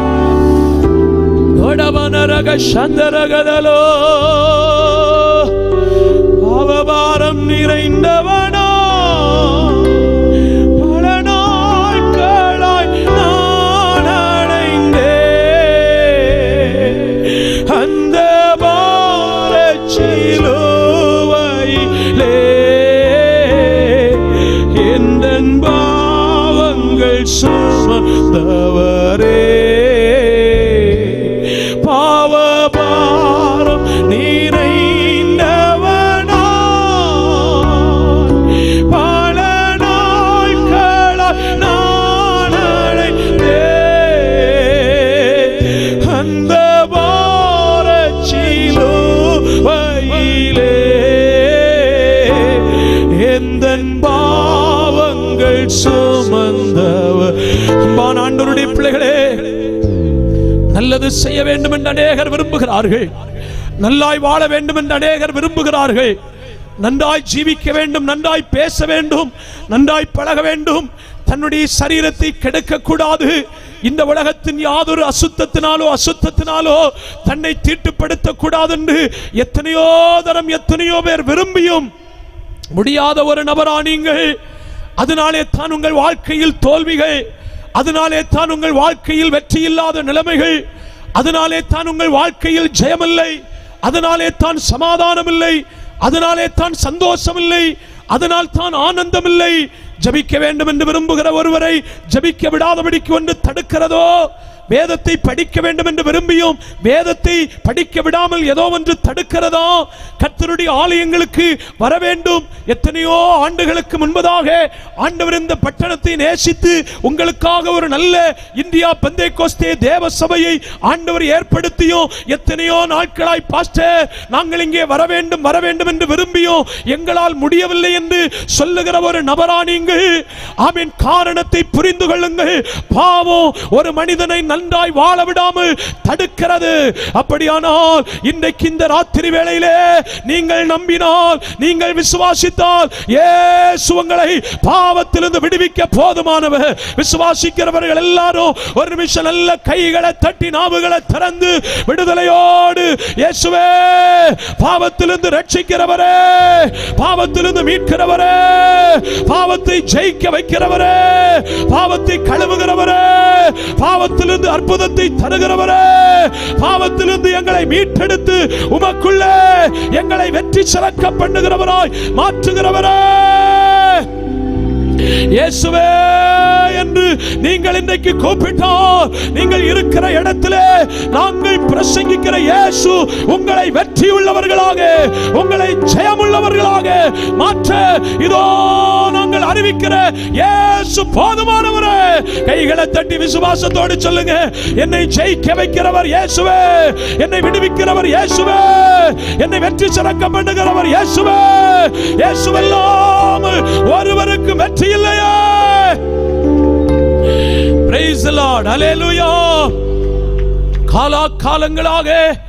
ஒடவனரக சந்தரகதலோ அவபாரம் நிறைந்தவனா பல நாட்களாய் நான் அடைந்தேன் அந்த பாரச்சிலுவையிலே எந்தன் பாவங்கள் சுமந்தவரே பாவ பாரம் நிறைந்தவனா பல நாட்களாய் நான் அடைந்தேன் அந்த பாரச்சிலுவையிலே எந்தன் பாவங்கள் சுமந்தவர் அன்பான ஆண்டவருடைய பிள்ளைகளே நல்லது செய்ய வேண்டும் என்று அநேகர் விரும்புகிறார்கள் நல்லாய் வாழ வேண்டும் என்று அநேகர் விரும்புகிறார்கள் நன்றாய் ஜீவிக்க வேண்டும் நன்றாய் பேச வேண்டும் நன்றாய் பழக வேண்டும் தன்னுடைய சரீரத்தை கெடுக்க கூடாது இந்த உலகத்தின் யாதொரு அசுத்தத்தினாலோ அசுத்தத்தினாலோ தன்னை தீட்டுப்படுத்த கூடாது என்று எத்தனையோ தரம் எத்தனையோ பேர் விரும்பியும் முடியாத ஒரு நபரா நீங்கள் அதனாலே தான் உங்கள் வாழ்க்கையில் தோல்விகள் அதனாலே தான் உங்கள் வாழ்க்கையில் வெற்றி இல்லாத நிலைமைகள் அதனாலே தான் உங்கள் வாழ்க்கையில் ஜெயமில்லை அதனாலே தான் சமாதானம் இல்லை அதனாலே தான் சந்தோஷம் இல்லை அதனால் தான் ஆனந்தம் இல்லை ஜபிக்க வேண்டும் என்று விரும்புகிற ஒருவரை ஜபிக்க விடாதபடிக்கு ஒன்று தடுக்கிறதோ வேதத்தை படிக்க வேண்டும் என்று விரும்பியும் வேதத்தை படிக்க விடாமல் ஏதோ ஒன்று தடுக்கிறதா கர்த்தருடைய ஆலயங்களுக்கு வர வேண்டும் எத்தனையோ ஆண்டுகளுக்கு முன்பதாக ஆண்டவர் இந்த பட்டணத்தை நேசித்து உங்களுக்காக ஒரு நல்ல இந்தியா பந்தே கோஸ்தே தேவ சபையை ஆண்டவர் ஏற்படுத்தியும் எத்தனையோ நாட்களாய் பாஸ்டர் நாங்கள் இங்கே வர வேண்டும் வர வேண்டும் என்று விரும்பியும் எங்களால் முடியவில்லை என்று சொல்லுகிற ஒரு நபரா நீங்கள் ஆமீன் காரணத்தை புரிந்து கொள்ளுங்கள் பாவம் ஒரு மனிதனை நன்றாய் வாழ விடாமல் தடுக்கிறது அப்படியானால் இன்றைக்கு இந்த ராத்திரி வேளையிலே நீங்கள் நம்பினால் நீங்கள் விசுவாசித்தால் இயேசு உங்களை பாவத்திலிருந்து விடுவிக்க போதுமானவர் விசுவாசிக்கிறவர்கள் எல்லாரும் ஒரு நிமிஷம் நல்ல கைகளை தட்டி நாவுகளை திறந்து விடுதலையோடு இயேசுவே பாவத்திலிருந்து ரட்சிக்கிறவரே பாவத்திலிருந்து மீட்கிறவரே பாவத்தை ஜெயிக்க வைக்கிறவரே பாவத்தை கழுவுகிறவரே பாவத்திலிருந்து அற்புதத்தை தருகிறவரே பாவத்திலிருந்து எங்களை மீட்டெடுத்து உமக்குள்ளே எங்களை வெற்றி சிறக்க பண்ணுகிறவராய் மாற்றுகிறவரே இயேசுவே என்று நீங்கள் இன்றைக்கு கூப்பிட்டால் நீங்கள் இருக்கிற இடத்திலே நாங்கள் பிரசங்கிக்கிற இயேசு உங்களை வெற்றி உள்ளவர்களாக உங்களை ஜெயமுள்ளவர்களாக மாற்ற இதோ நாங்கள் அறிவிக்கிற இயேசு போதுமானவரே கைகளை தட்டி விசுவாசத்தோடு சொல்லுங்க என்னை ஜெயிக்க வைக்கிறவர் இயேசுவே என்னை விடுவிக்கிறவர் இயேசுவே என்னை வெற்றி சிறக்க பண்ணுகிறவர் இயேசுவே இயேசுவல்லாமல் ஒருவருக்கு வெற்றி இல்லையே Praise the Lord. Hallelujah. காலா காலங்களாக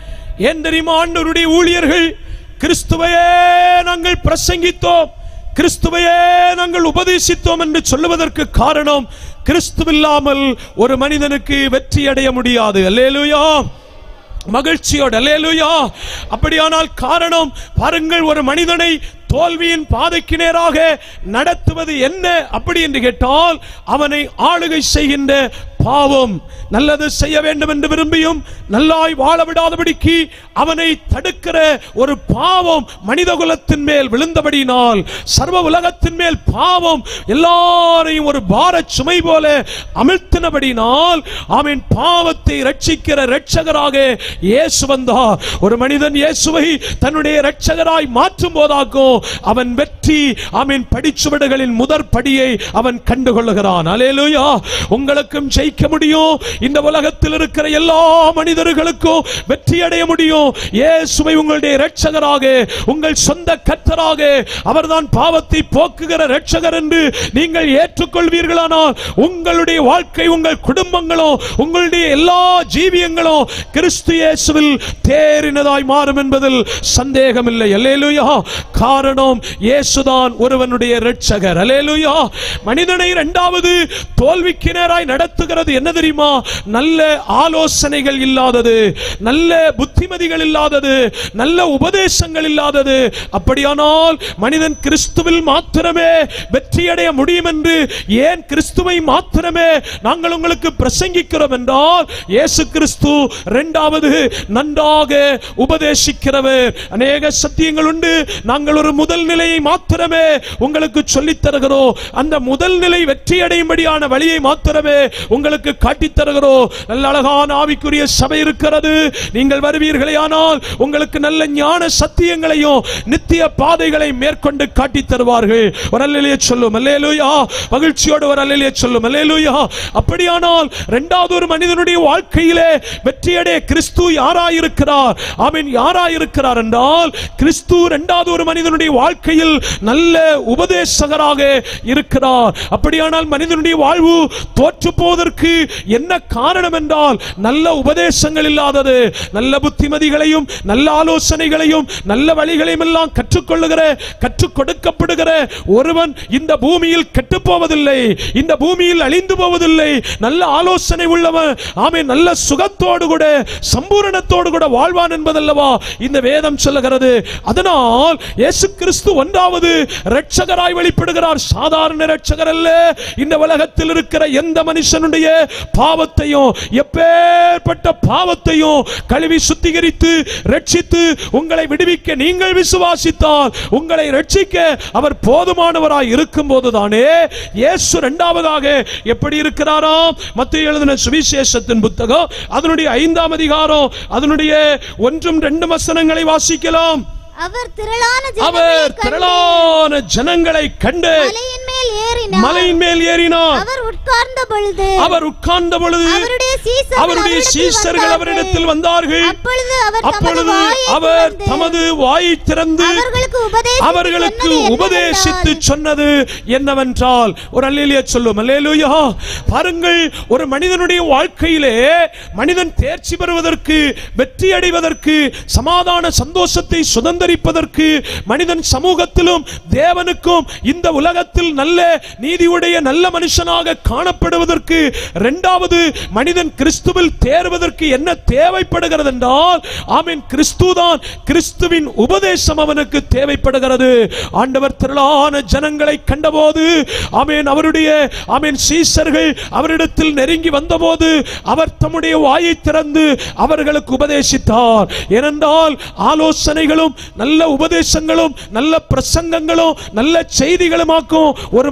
ஏன் தெரியுமா ஆண்டவருடைய ஊழியர்கள் கிறிஸ்துவையே நாங்கள் பிரசங்கித்தோம் கிறிஸ்துவையே நாங்கள் உபதேசித்தோம் என்று சொல்லுவதற்கு காரணம் கிறிஸ்துவில்லாமல் ஒரு மனிதனுக்கு வெற்றி அடைய முடியாது அல்லேலூயா மகிழ்ச்சியோடு அல்லேலூயா அப்படியானால் காரணம் பாருங்கள் ஒரு மனிதனை தோல்வியின் பாதைக்கு நேராக நடத்துவது என்ன அப்படி என்று கேட்டால் அவனை ஆளுகை செய்கின்ற பாவம் நல்லது செய்ய வேண்டும் என்று விரும்பியும் நல்லாய் வாழ விடாதபடிக்கு அவனை தடுக்கிற ஒரு பாவம் மனித குலத்தின் மேல் விழுந்தபடியினால் சர்வ உலகத்தின் மேல் பாவம் எல்லாரையும் ஒரு பாரச் சுமை போல அமிழ்த்தினபடினால் அவன் பாவத்தை ரட்சிக்கிற இரட்சகராக இயேசு வந்தார் ஒரு மனிதன் இயேசுவை தன்னுடைய இரட்சகராய் மாற்றும் போதாக்கும் அவன் வெற்றி அவன் படிச்சுவடுகளின் முதற் படியை அவன் கண்டுகொள்ளுகிறான் அலேலுயா உங்களுக்கும் ஜெயிக்க முடியும் இந்த உலகத்தில் இருக்கிற எல்லா மனிதர்களுக்கும் வெற்றி அடைய முடியும் இயேசுவை உங்களுடைய இரட்சகராக உங்கள் சொந்த கர்த்தராக அவர்தான் பாவத்தை போக்குகிற இரட்சகர் என்று நீங்கள் ஏற்றுக்கொள்வீர்களானால் உங்களுடைய வாழ்க்கை உங்கள் குடும்பங்களும் உங்களுடைய எல்லா ஜீவியங்களும் கிறிஸ்து இயேசுவில் தேறினதாய் மாறும் என்பதில் சந்தேகமில்லை அல்லேலூயா காரணம் இயேசுதான் ஒருவனுடைய இரட்சகர் அல்லேலூயா மனிதனை இரண்டாவது தோல்விக்கு நேராய் நடத்துகிறது என்ன தெரியுமா நல்ல ஆலோசனைகள் இல்லாதது நல்ல புத்திமதிகள் இல்லாதது நல்ல உபதேசங்கள் இல்லாதது அப்படியானால் மனிதன் கிறிஸ்துவில் மாத்திரமே வெற்றியடைய முடியும் என்று ஏன் கிறிஸ்துவை மாத்திரமே நாங்கள் உங்களுக்கு பிரசங்கிக்கிறோம் என்றால் இயேசு கிறிஸ்து இரண்டாவது நன்றாக உபதேசிக்கிறவர் அநேக சத்தியங்கள் உண்டு நாங்கள் ஒரு முதல் நிலையை மாத்திரமே உங்களுக்கு சொல்லித் தருகிறோம் அந்த முதல் நிலை வெற்றி அடையும்படியான வழியை மாத்திரமே உங்களுக்கு காட்டித் தருகிறோம் நல்ல அழகான ஆவிக்குரிய சபை இருக்கிறது நீங்கள் வருவீர்களே ஆனால் உங்களுக்கு நல்ல ஞான சத்தியங்களையும் நித்திய பாதைகளை மேற்கொண்டு காட்டித் தருவார்கள் ஒரு அல்லையே சொல்லும் அல்லேலூயா மகிழ்ச்சியோடு ஒரு அல்லையே சொல்லும் அல்லேலூயா அப்படியானால் இரண்டாவது ஒரு மனிதனுடைய வாழ்க்கையிலே வெற்றியடைய கிறிஸ்து யாராயிருக்கிறார் அவன் யாராயிருக்கிறார் என்றால் கிறிஸ்து இரண்டாவது ஒரு மனிதனுடைய வாழ்க்கையில் நல்ல உபதேசகராக இருக்கிறார் அப்படியானால் மனிதனுடைய வாழ்வு தோற்று போவதற்கு என்ன காரணம் என்றால் நல்ல உபதேசங்கள் இல்லாதது நல்ல புத்திமதிகளையும் நல்ல ஆலோசனைகளையும் நல்ல வழிகளையும் எல்லாம் கற்றுக்கொள்ளுகிற கற்றுக் கொடுக்கப்படுகிற ஒருவன் இந்த பூமியில் கெட்டு போவதில்லை இந்த பூமியில் அழிந்து போவதில்லை நல்ல ஆலோசனை உள்ளவன் ஆமே நல்ல சுகத்தோடு கூட சம்பூரணத்தோடு கூட வாழ்வான் என்பதல்லவா இந்த வேதம் சொல்லுகிறது அதனால் இயேசு கிறிஸ்து ஒன்றாவது இரட்சகராய் வெளிப்படுகிறார் சாதாரண இரட்சகர் அல்ல இந்த உலகத்தில் இருக்கிற எந்த மனுஷனுடைய பாவத்தையும் எப்பேற்பட்ட பாவத்தையும் கழுவி சுத்திகரித்து ரட்சித்து உங்களை விடுவிக்க நீங்கள் விசுவாசித்தால் உங்களை ரட்சிக்க அவர் போதுமானவராய் இருக்கும் போதுதானே இயேசு இரண்டாவதாக எப்படி இருக்கிறாராம் மத்திய எழுதின சுவிசேஷத்தின் புத்தகம் அதனுடைய ஐந்தாம் அதிகாரம் அதனுடைய ஒன்றும் ரெண்டு வசனங்களை வாசிக்கலாம் அவர் திரளான அவர் ஜனங்களைக் கண்டு திரளான ஜனங்களை கண்டு மலையின் மேல் ஏறினார் மலையின் மேல் ஏறினார் அவர் உட்கார்ந்த பொழுது அவர் உட்கார்ந்த பொழுது அவருடைய சீசர்கள் அவருடைய அவரிடத்தில் சீஷர்கள் அவரிடத்தில் வந்தார்கள் அப்பொழுது அவர் தமது அப்பொழுது வாயை அவர் திறந்து தமது வாயை திறந்து அவர்களுக்கு உபதேசித்து அவர்களுக்கு சொன்னது உபதேசித்து என்னவென்றால், சொன்னது என்னவென்றால் ஒரு அல்லேலியா சொல்லும் அல்லேலூயா பாருங்கள் ஒரு மனிதனுடைய வாழ்க்கையிலே மனிதன் தேர்ச்சி பெறுவதற்கு வெற்றி அடைவதற்கு சமாதான சந்தோஷத்தை சுதந்தரிப்பதற்கு மனிதன் சமூகத்திலும் தேவனுக்கும் இந்த உலகத்தில் நல்ல நீதியுடைய நல்ல மனுஷனாக காணப்படுவதற்கு இரண்டாவது மனிதன் கிறிஸ்துவில் தேர்வதற்கு என்ன தேவைப்படுகிறது என்றால் ஆமீன் கிறிஸ்துதான் கிறிஸ்துவின் உபதேசம் அவனுக்கு தேவைப்படுகிறது ஆண்டவர் திரளான ஜனங்களை கண்டபோது ஆமீன் அவருடைய ஆமீன் சீசர்கள் அவரிடத்தில் நெருங்கி வந்தபோது அவர் தம்முடைய வாயை திறந்து அவர்களுக்கு உபதேசித்தார் ஏனென்றால் ஆலோசனைகளும் நல்ல உபதேசங்களும் நல்ல பிரசங்கங்களும் நல்ல செய்திகளுமாக்கும் ஒரு மனிதனை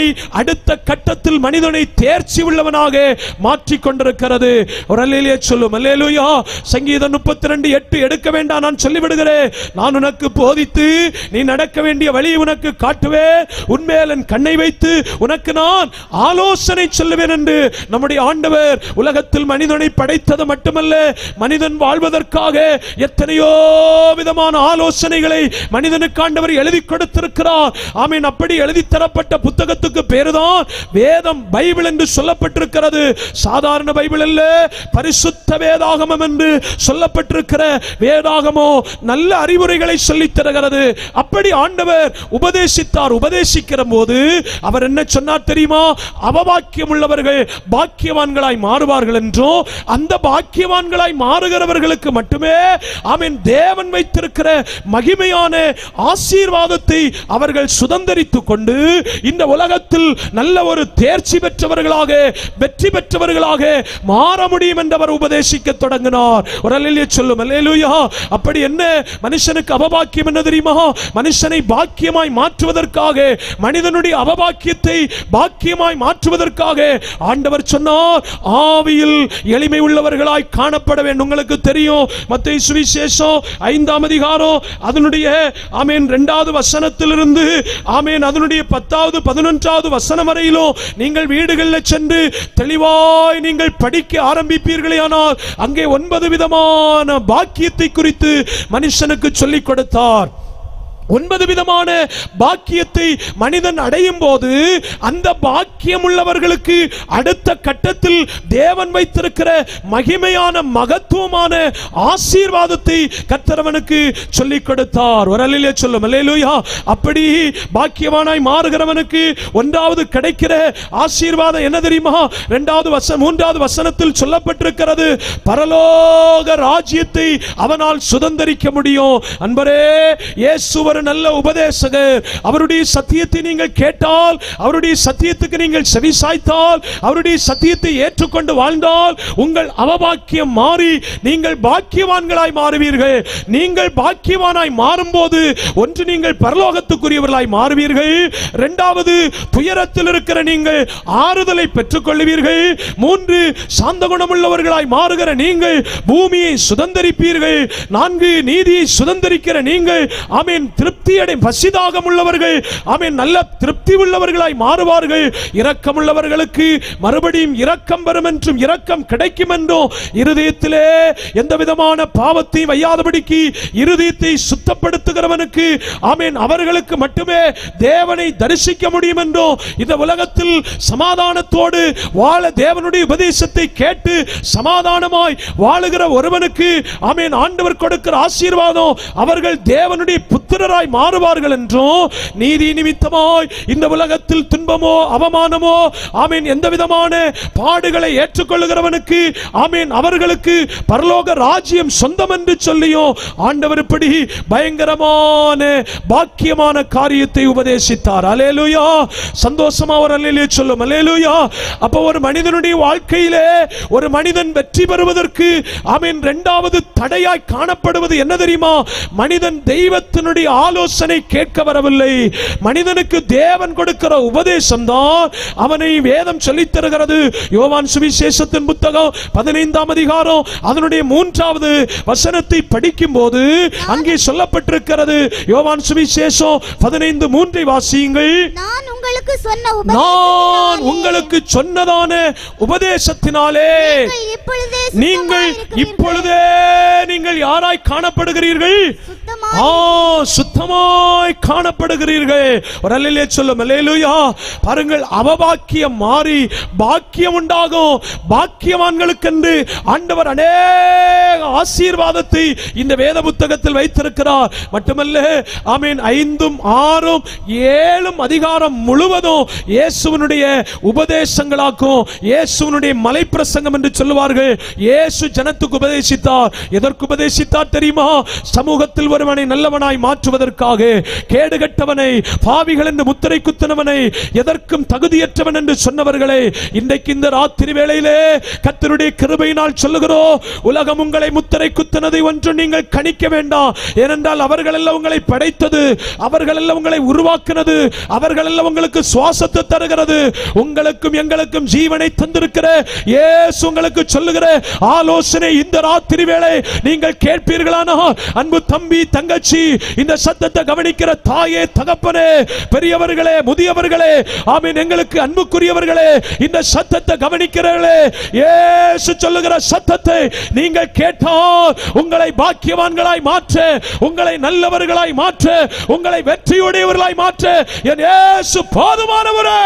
அவனை அடுத்த கட்டத்தில் மனிதனை தேர்ச்சி உள்ளவனாக மாற்றிக் கொண்டிருக்கிறது ஒரு அல்லேலியா சொல்லும் அல்லேலூயா சங்கீதம் முப்பத்தி ரெண்டு எட்டு எடுக்க வேண்டாம் நான் சொல்லிவிடுகிறேன் நான் உனக்கு போதித்து நீ நடக்க வேண்டிய வழி உனக்கு காட்டுவேன் உன்மேல் என் கண்ணை வைத்து உனக்கு நான் ஆலோசனை சொல்லுவேன் என்று நம்முடைய ஆண்டவர் உலகத்தில் மனிதனை படைத்தது மட்டுமல்ல மனிதன் வாழ்வதற்காக எத்தனையோ விதமான ஆலோசனைகளை மனிதனுக்கு ஆண்டவர் எழுதி கொடுத்திருக்கிறார் ஆமீன் அப்படி எழுதி தரப்பட்ட புத்தகத்துக்கு பேருதான் வேதம் பைபிள் என்று சொல்லப்பட்டிருக்கிறது சாதாரண பைபிள் அல்ல பரிசுத்த வேதாகமம் என்று சொல்லப்பட்டிருக்கிற வேதாகமோ நல்ல அறிவுரைகளை சொல்லித் தருகிறது அப்படி ஆண்டவர் உபதேசித்தார் உபதேசிக்கிற போது அவர் என்ன சொன்னார் தெரியுமா அவபாக்கியம் உள்ளவர்கள் பாக்கியவான்களாய் மாறுவார்கள் என்றும் அந்த பாக்கியவான்களாய் மாறுகிறவர்களுக்கு மட்டுமே ஆமென் தேவன் வைத்திருக்கிற மகிமையான ஆசீர்வாதத்தை அவர்கள் சுதந்தரித்துக் கொண்டு இந்த உலகத்தில் நல்ல ஒரு தேர்ச்சி பெற்றவர்களாக வெற்றி பெற்றவர்களாக மாற முடியும் என்று அவர் உபதேசிக்க தொடங்கினார் ஒரு அல்லேலூயா சொல்லும் அல்லேலூயா அப்படி என்ன மனுஷனுக்கு அவபாக்கியம் என்ன தெரியுமா மனுஷனை பாக்கியமாய் மாற்றுவதற்காக மனிதனுடைய அவபாக்கியத்தை பாக்கியமாய் மாற்றுவதற்காக ஆண்டவர் சொன்னார் ஆவியில் எளிமை உள்ளவர்களாய் காணப்பட வேண்டும் உங்களுக்கு தெரியும் மத்திய சுவிசேஷம் ஐந்தாம் அதிகாரம் அதனுடைய ஆமேன் இரண்டாவது வசனத்திலிருந்து ஆமேன் அதனுடைய பத்தாவது பதினொன்றாவது வசனம் வரையிலும் நீங்கள் வீடுகளில் சென்று தெளிவாய் நீங்கள் படிக்க ஆரம்பிப்பீர்களே ஆனால் அங்கே ஒன்பது விதமான பாக்கியத்தை குறித்து மனுஷனுக்கு சொல்லிக் கொடுத்தார் ஒன்பது விதமான பாக்கியத்தை மனிதன் அடையும் போது அந்த பாக்கியம் உள்ளவர்களுக்கு அடுத்த கட்டத்தில் தேவன் வைத்திருக்கிற மகிமையான மகத்துவமான ஆசீர்வாதத்தை கர்த்தரவனுக்கு சொல்லிக் கொடுத்தார் ஒரு அல்லையிலே சொல்லும் அல்லேலூயா அப்படி பாக்கியவானாய் மாறுகிறவனுக்கு ஒன்றாவது கிடைக்கிற ஆசீர்வாதம் என்ன தெரியுமா இரண்டாவது வசனம் மூன்றாவது வசனத்தில் சொல்லப்பட்டிருக்கிறது பரலோக ராஜ்யத்தை அவனால் சுதந்தரிக்க முடியும் அன்பரே இயேசு ஒரு நல்ல உபதேசகர் அவருடைய சத்தியத்தை நீங்கள் கேட்டால் அவருடைய சத்தியத்துக்கு நீங்கள் செவிசாய்த்தால் அவருடைய சத்தியத்தை ஏற்றுக்கொண்டு வாழ்ந்தால் உங்கள் அவபாக்கியம் மாறி நீங்கள் பாக்கியவான்களாய் மாறுவீர்கள் நீங்கள் பாக்கியவானாய் மாறும்போது ஒன்று நீங்கள் பரலோகத்துக்குரியவர்களாய் மாறுவீர்கள் இரண்டாவது துயரத்தில் இருக்கிற நீங்கள் ஆறுதலை பெற்றுக் கொள்வீர்கள் மூன்று சாந்த குணமுள்ளவர்களாய் மாறுகிற நீங்கள் பூமியை சுதந்தரிப்பீர்கள் நான்கு நீதியை சுதந்தரிக்கிற நீங்கள் ஆமீன் திருப்தி அடை பசிதாகம் உள்ளவர்கள் ஆமீன் நல்ல திருப்தி உள்ளவர்களாய் மாறுவார்கள் இரக்கம் உள்ளவர்களுக்கு மறுபடியும் இரக்கம் வரும் என்றும் இரக்கம் கிடைக்கும் என்றும் இருதயத்திலே எந்த விதமான பாவத்தையும் வையாதபடிக்கு இருதயத்தை சுத்தப்படுத்துகிறவனுக்கு ஆமீன் அவர்களுக்கு மட்டுமே தேவனை தரிசிக்க முடியும் என்றும் இந்த உலகத்தில் சமாதானத்தோடு வாழ தேவனுடைய உபதேசத்தை கேட்டு சமாதானமாய் வாழுகிற ஒருவனுக்கு ஆமீன் ஆண்டவர் கொடுக்கிற ஆசீர்வாதம் அவர்கள் தேவனுடைய புத்திரராய் மாறுவார்கள் என்றும் நீதி நிமித்தமாய் இந்த உலகத்தில் துன்பமோ அவமானமோ ஆமீன் எந்த விதமான பாடுகளை ஏற்றுக்கொள்ளுகிறவனுக்கு ஆமீன் அவர்களுக்கு பரலோக ராஜ்யம் சொந்தம் என்று சொல்லியும் ஆண்டவர் இப்படி பயங்கரமான பாக்கியமான காரியத்தை உபதேசித்தார் அலேலுயா சந்தோஷமா ஒரு அலேலுயா சொல்லும் அலேலுயா அப்ப ஒரு மனிதனுடைய வாழ்க்கையிலே ஒரு மனிதன் வெற்றி பெறுவதற்கு ஆமீன் இரண்டாவது தடையாய் காணப்படுவது என்ன தெரியுமா மனிதன் தெய்வத்தினுடைய ஆலோசனை கேட்க வரவில்லை மனிதனுக்கு தேவன் கொடுக்கிற உபதேசம் தான் அவனை வேதம் சொல்லித் தருகிறது யோவான் சுவிசேஷத்தின் புத்தகம் பதினைந்தாம் அதிகாரம் அதனுடைய மூன்றாவது வசனத்தை படிக்கும் போது அங்கே சொல்லப்பட்டிருக்கிறது யோவான் சுவிசேஷம் பதினைந்து மூன்றை வாசியுங்கள் நான் உங்களுக்கு சொன்ன நான் உபதேசத்தினாலே உங்களுக்கு சொன்னதான உபதேசத்தினாலே நீங்கள் இப்பொழுதே நீங்கள் சுத்தமாயிருக்கிறீர்கள். இப்பொழுதே நீங்கள் யாராய் காணப்படுகிறீர்கள் சுத்தமாய் ஆ சுத்தமாய் காணப்படுகிறீர்கள் ஒரு அல்லையிலே சொல்லும் அல்லேலூயா பாருங்கள் அவபாக்கியம் மாறி பாக்கியம் உண்டாகும் பாக்கியவான்களுக்கென்று ஆண்டவர் அநேக ஆசீர்வாதத்தை இந்த வேத புத்தகத்தில் வைத்திருக்கிறார் மட்டுமல்ல ஆமீன் ஐந்தும் ஆறும் ஏழும் அதிகாரம் முழுவதும் இயேசுவனுடைய உபதேசங்களாக்கும் இயேசுவனுடைய மலைப்பிரசங்கம் என்று சொல்லுவார்கள் இயேசு ஜனத்துக்கு உபதேசித்தார் எதற்கு உபதேசித்தார் தெரியுமா சமூகத்தில் ஒருவனை அவனை நல்லவனாய் மாற்றுவதற்காக கேடுகட்டவனை பாவிகள் என்று முத்திரை குத்தினவனை எதற்கும் தகுதியற்றவன் என்று சொன்னவர்களே இன்றைக்கு இந்த ராத்திரி வேளையிலே கர்த்தருடைய கிருபையினால் சொல்லுகிறோம் உலகம் உங்களை முத்திரை குத்தினதை ஒன்று நீங்கள் கணிக்க வேண்டாம் ஏனென்றால் அவர்கள் எல்லாம் உங்களை படைத்தது அவர்கள் எல்லாம் உங்களை உருவாக்கினது அவர்கள் எல்லாம் உங்களுக்கு சுவாசத்தை தருகிறது உங்களுக்கும் எங்களுக்கும் ஜீவனை தந்திருக்கிற இயேசு உங்களுக்கு சொல்லுகிற ஆலோசனை இந்த ராத்திரி வேளை நீங்கள் கேட்பீர்களானா அன்பு தம்பி தங்கச்சி இந்த சத்தத்தை கவனிக்கிற தாயே தகப்பனே பெரியவர்களே முதியவர்களே ஆமீன் எங்களுக்கு அன்புக்குரியவர்களே இந்த சத்தத்தை கவனிக்கிறவர்களே இயேசு சொல்லுகிற சத்தத்தை நீங்கள் கேட்டால் உங்களை பாக்கியவான்களாய் மாற்ற உங்களை நல்லவர்களாய் மாற்ற உங்களை வெற்றியுடையவர்களாய் மாற்ற என் இயேசு போதுமானவரே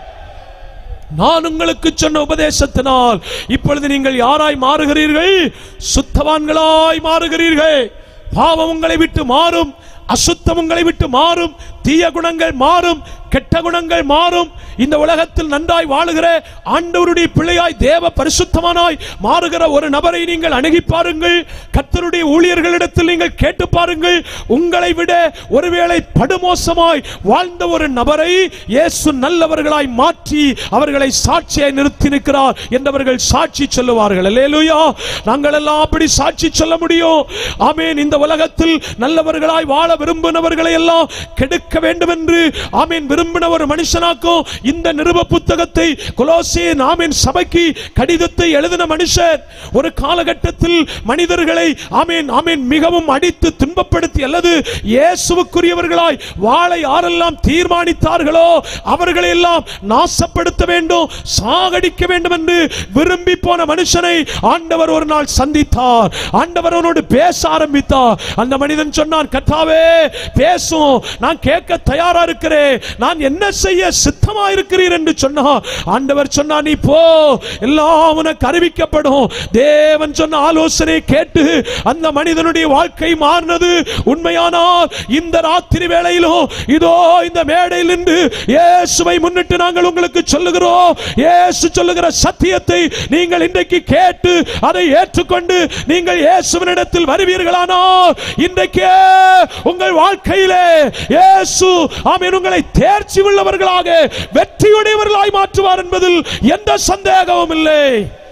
நான் உங்களுக்கு சொன்ன உபதேசத்தினால் இப்பொழுது நீங்கள் யாராய் மாறுகிறீர்கள் சுத்தவான்களாய் மாறுகிறீர்கள் பாவம் உங்களை விட்டு மாறும் அசுத்தம் உங்களை விட்டு மாறும் தீய குணங்கள் மாறும் கெட்ட குணங்கள் மாறும் இந்த உலகத்தில் நன்றாய் வாழுகிற ஆண்டவருடைய பிள்ளையாய் தேவ பரிசுத்தமானாய் மாறுகிற ஒரு நபரை நீங்கள் அணுகி பாருங்கள் கர்த்தருடைய ஊழியர்களிடத்தில் நீங்கள் கேட்டு பாருங்கள் உங்களை விட ஒருவேளை படுமோசமாய் வாழ்ந்த ஒரு நபரை இயேசு நல்லவர்களாய் மாற்றி அவர்களை சாட்சியாய் நிறுத்தி நிற்கிறார் என்றவர்கள் சாட்சி சொல்லுவார்கள் அல்லேலூயா நாங்கள் எல்லாம் அப்படி சாட்சி சொல்ல முடியும் ஆமேன் இந்த உலகத்தில் நல்லவர்களாய் வாழ விரும்பினவர்களை எல்லாம் கெடுக்க வேண்டும் என்று ஆமீன் விரும்பின ஒரு மனுஷனாக்கும் இந்த நிருப புத்தகத்தை கொலோசியன் ஆமீன் சபைக்கு கடிதத்தை எழுதின மனுஷன் ஒரு காலகட்டத்தில் மனிதர்களை ஆமீன் ஆமீன் மிகவும் அடித்து துன்பப்படுத்தி அல்லது இயேசுவுக்குரியவர்களாய் வாழ யாரெல்லாம் தீர்மானித்தார்களோ அவர்களை எல்லாம் நாசப்படுத்த வேண்டும் சாகடிக்க வேண்டும் என்று விரும்பி போன மனுஷனை ஆண்டவர் ஒரு நாள் சந்தித்தார் ஆண்டவர் அவனோடு பேச ஆரம்பித்தார் அந்த மனிதன் சொன்னான் கத்தாவே பேசும் நான் கேட்க தயாரா இருக்கிறேன் நான் என்ன செய்ய சித்தமா இருக்கிறீர் என்று சொன்னா ஆண்டவர் சொன்னா நீ போ எல்லாம் உனக்கு அறிவிக்கப்படும் தேவன் சொன்ன ஆலோசனை கேட்டு அந்த மனிதனுடைய வாழ்க்கை மாறினது உண்மையானால் இந்த ராத்திரி வேளையிலும் இதோ இந்த மேடையில் நின்று இயேசுவை முன்னிட்டு நாங்கள் உங்களுக்கு சொல்லுகிறோம் இயேசு சொல்லுகிற சத்தியத்தை நீங்கள் இன்றைக்கு கேட்டு அதை ஏற்றுக்கொண்டு நீங்கள் இயேசுவினிடத்தில் வருவீர்களானால் இன்றைக்கே உங்கள் வாழ்க்கையிலே இயேசு ஆமென் உங்களை தேர்ச்சி உள்ளவர்களாக வெற்றியுடையவர்களாய் மாற்றுவார் என்பதில் எந்த சந்தேகமும் இல்லை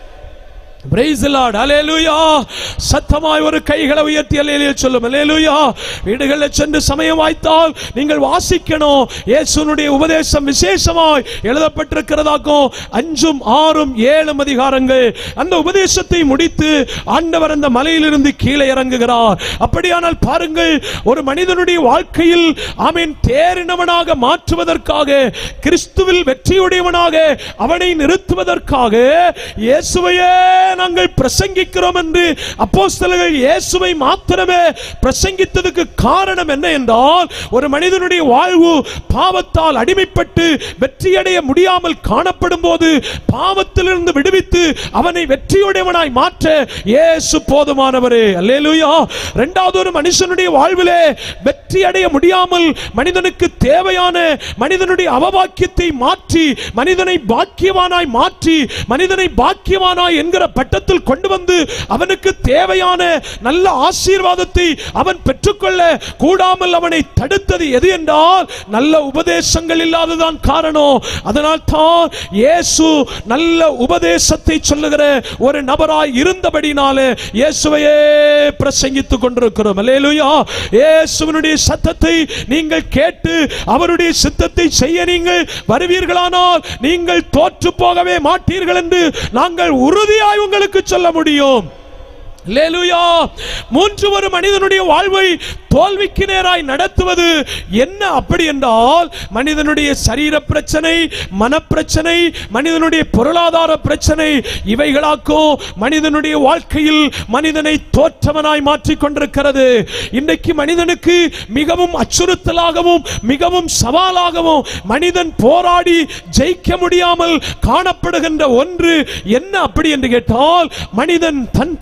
Praise the Lord. Hallelujah. சத்தமாய் ஒரு கைகளை உயர்த்தி அல்லேலூயா சொல்லும் அல்லேலூயா வீடுகளில் சென்று சமயம் வாய்த்தால் நீங்கள் வாசிக்கணும் இயேசுனுடைய உபதேசம் விசேஷமாய் எழுதப்பட்டிருக்கிறதாக்கும் அஞ்சும் ஆறும் ஏழும் அதிகாரங்கள் அந்த உபதேசத்தை முடித்து ஆண்டவர் அந்த மலையிலிருந்து கீழே இறங்குகிறார் அப்படியானால் பாருங்கள் ஒரு மனிதனுடைய வாழ்க்கையில் ஆமீன் தேறினவனாக மாற்றுவதற்காக கிறிஸ்துவில் வெற்றியுடையவனாக அவனை நிறுத்துவதற்காக இயேசுவையே நாங்கள் பிரசங்கிக்கிறோம் என்று அப்போஸ்தலர்கள் இயேசுவை மாத்திரமே பிரசங்கித்ததுக்கு காரணம் என்ன என்றால் ஒரு மனிதனுடைய வாழ்வு பாவத்தால் அடிமைப்பட்டு வெற்றியடைய முடியாமல் காணப்படும் போது பாவத்திலிருந்து விடுவித்து அவனை வெற்றியுடையவனாய் மாற்ற இயேசு போதுமானவரே அல்லேலூயா இரண்டாவது ஒரு மனுஷனுடைய வாழ்விலே வெற்றி அடைய முடியாமல் மனிதனுக்கு தேவையான மனிதனுடைய அவபாக்கியத்தை மாற்றி மனிதனை பாக்கியவானாய் மாற்றி மனிதனை பாக்கியவானாய் என்கிற பட்டத்தில் கொண்டு வந்து அவனுக்கு தேவையான நல்ல ஆசீர்வாதத்தை அவன் பெற்றுக்கொள்ள கூடாமல் அவனை தடுத்தது எது என்றால் நல்ல உபதேசங்கள் இல்லாததான் காரணம் அதனால் தான் இயேசு நல்ல உபதேசத்தை சொல்லுகிற ஒரு நபராய் இருந்தபடினாலே இயேசுவையே பிரசங்கித்துக் கொண்டிருக்கிறோம் அல்லேலூயா இயேசுவினுடைய சத்தத்தை நீங்கள் கேட்டு அவருடைய சித்தத்தை செய்ய நீங்கள் வருவீர்களானால் நீங்கள் தோற்று போகவே மாட்டீர்கள் என்று நாங்கள் உறுதியாய் உங்களுக்கு சொல்ல முடியும் அல்லேலூயா மூன்று ஒரு மனிதனுடைய வாழ்வை தோல்விக்கு நேராய் நடத்துவது என்ன அப்படி என்றால் மனிதனுடைய சரீர பிரச்சனை மனப்பிரச்சனை மனிதனுடைய பொருளாதார பிரச்சனை இவைகளாக்கும் மனிதனுடைய வாழ்க்கையில் மனிதனை தோற்றவனாய் மாற்றிக் கொண்டிருக்கிறது இன்றைக்கு மனிதனுக்கு மிகவும் அச்சுறுத்தலாகவும் மிகவும் சவாலாகவும் மனிதன் போராடி ஜெயிக்க முடியாமல் காணப்படுகின்ற ஒன்று என்ன அப்படி என்று கேட்டால் மனிதன் தன் சரீரத்தை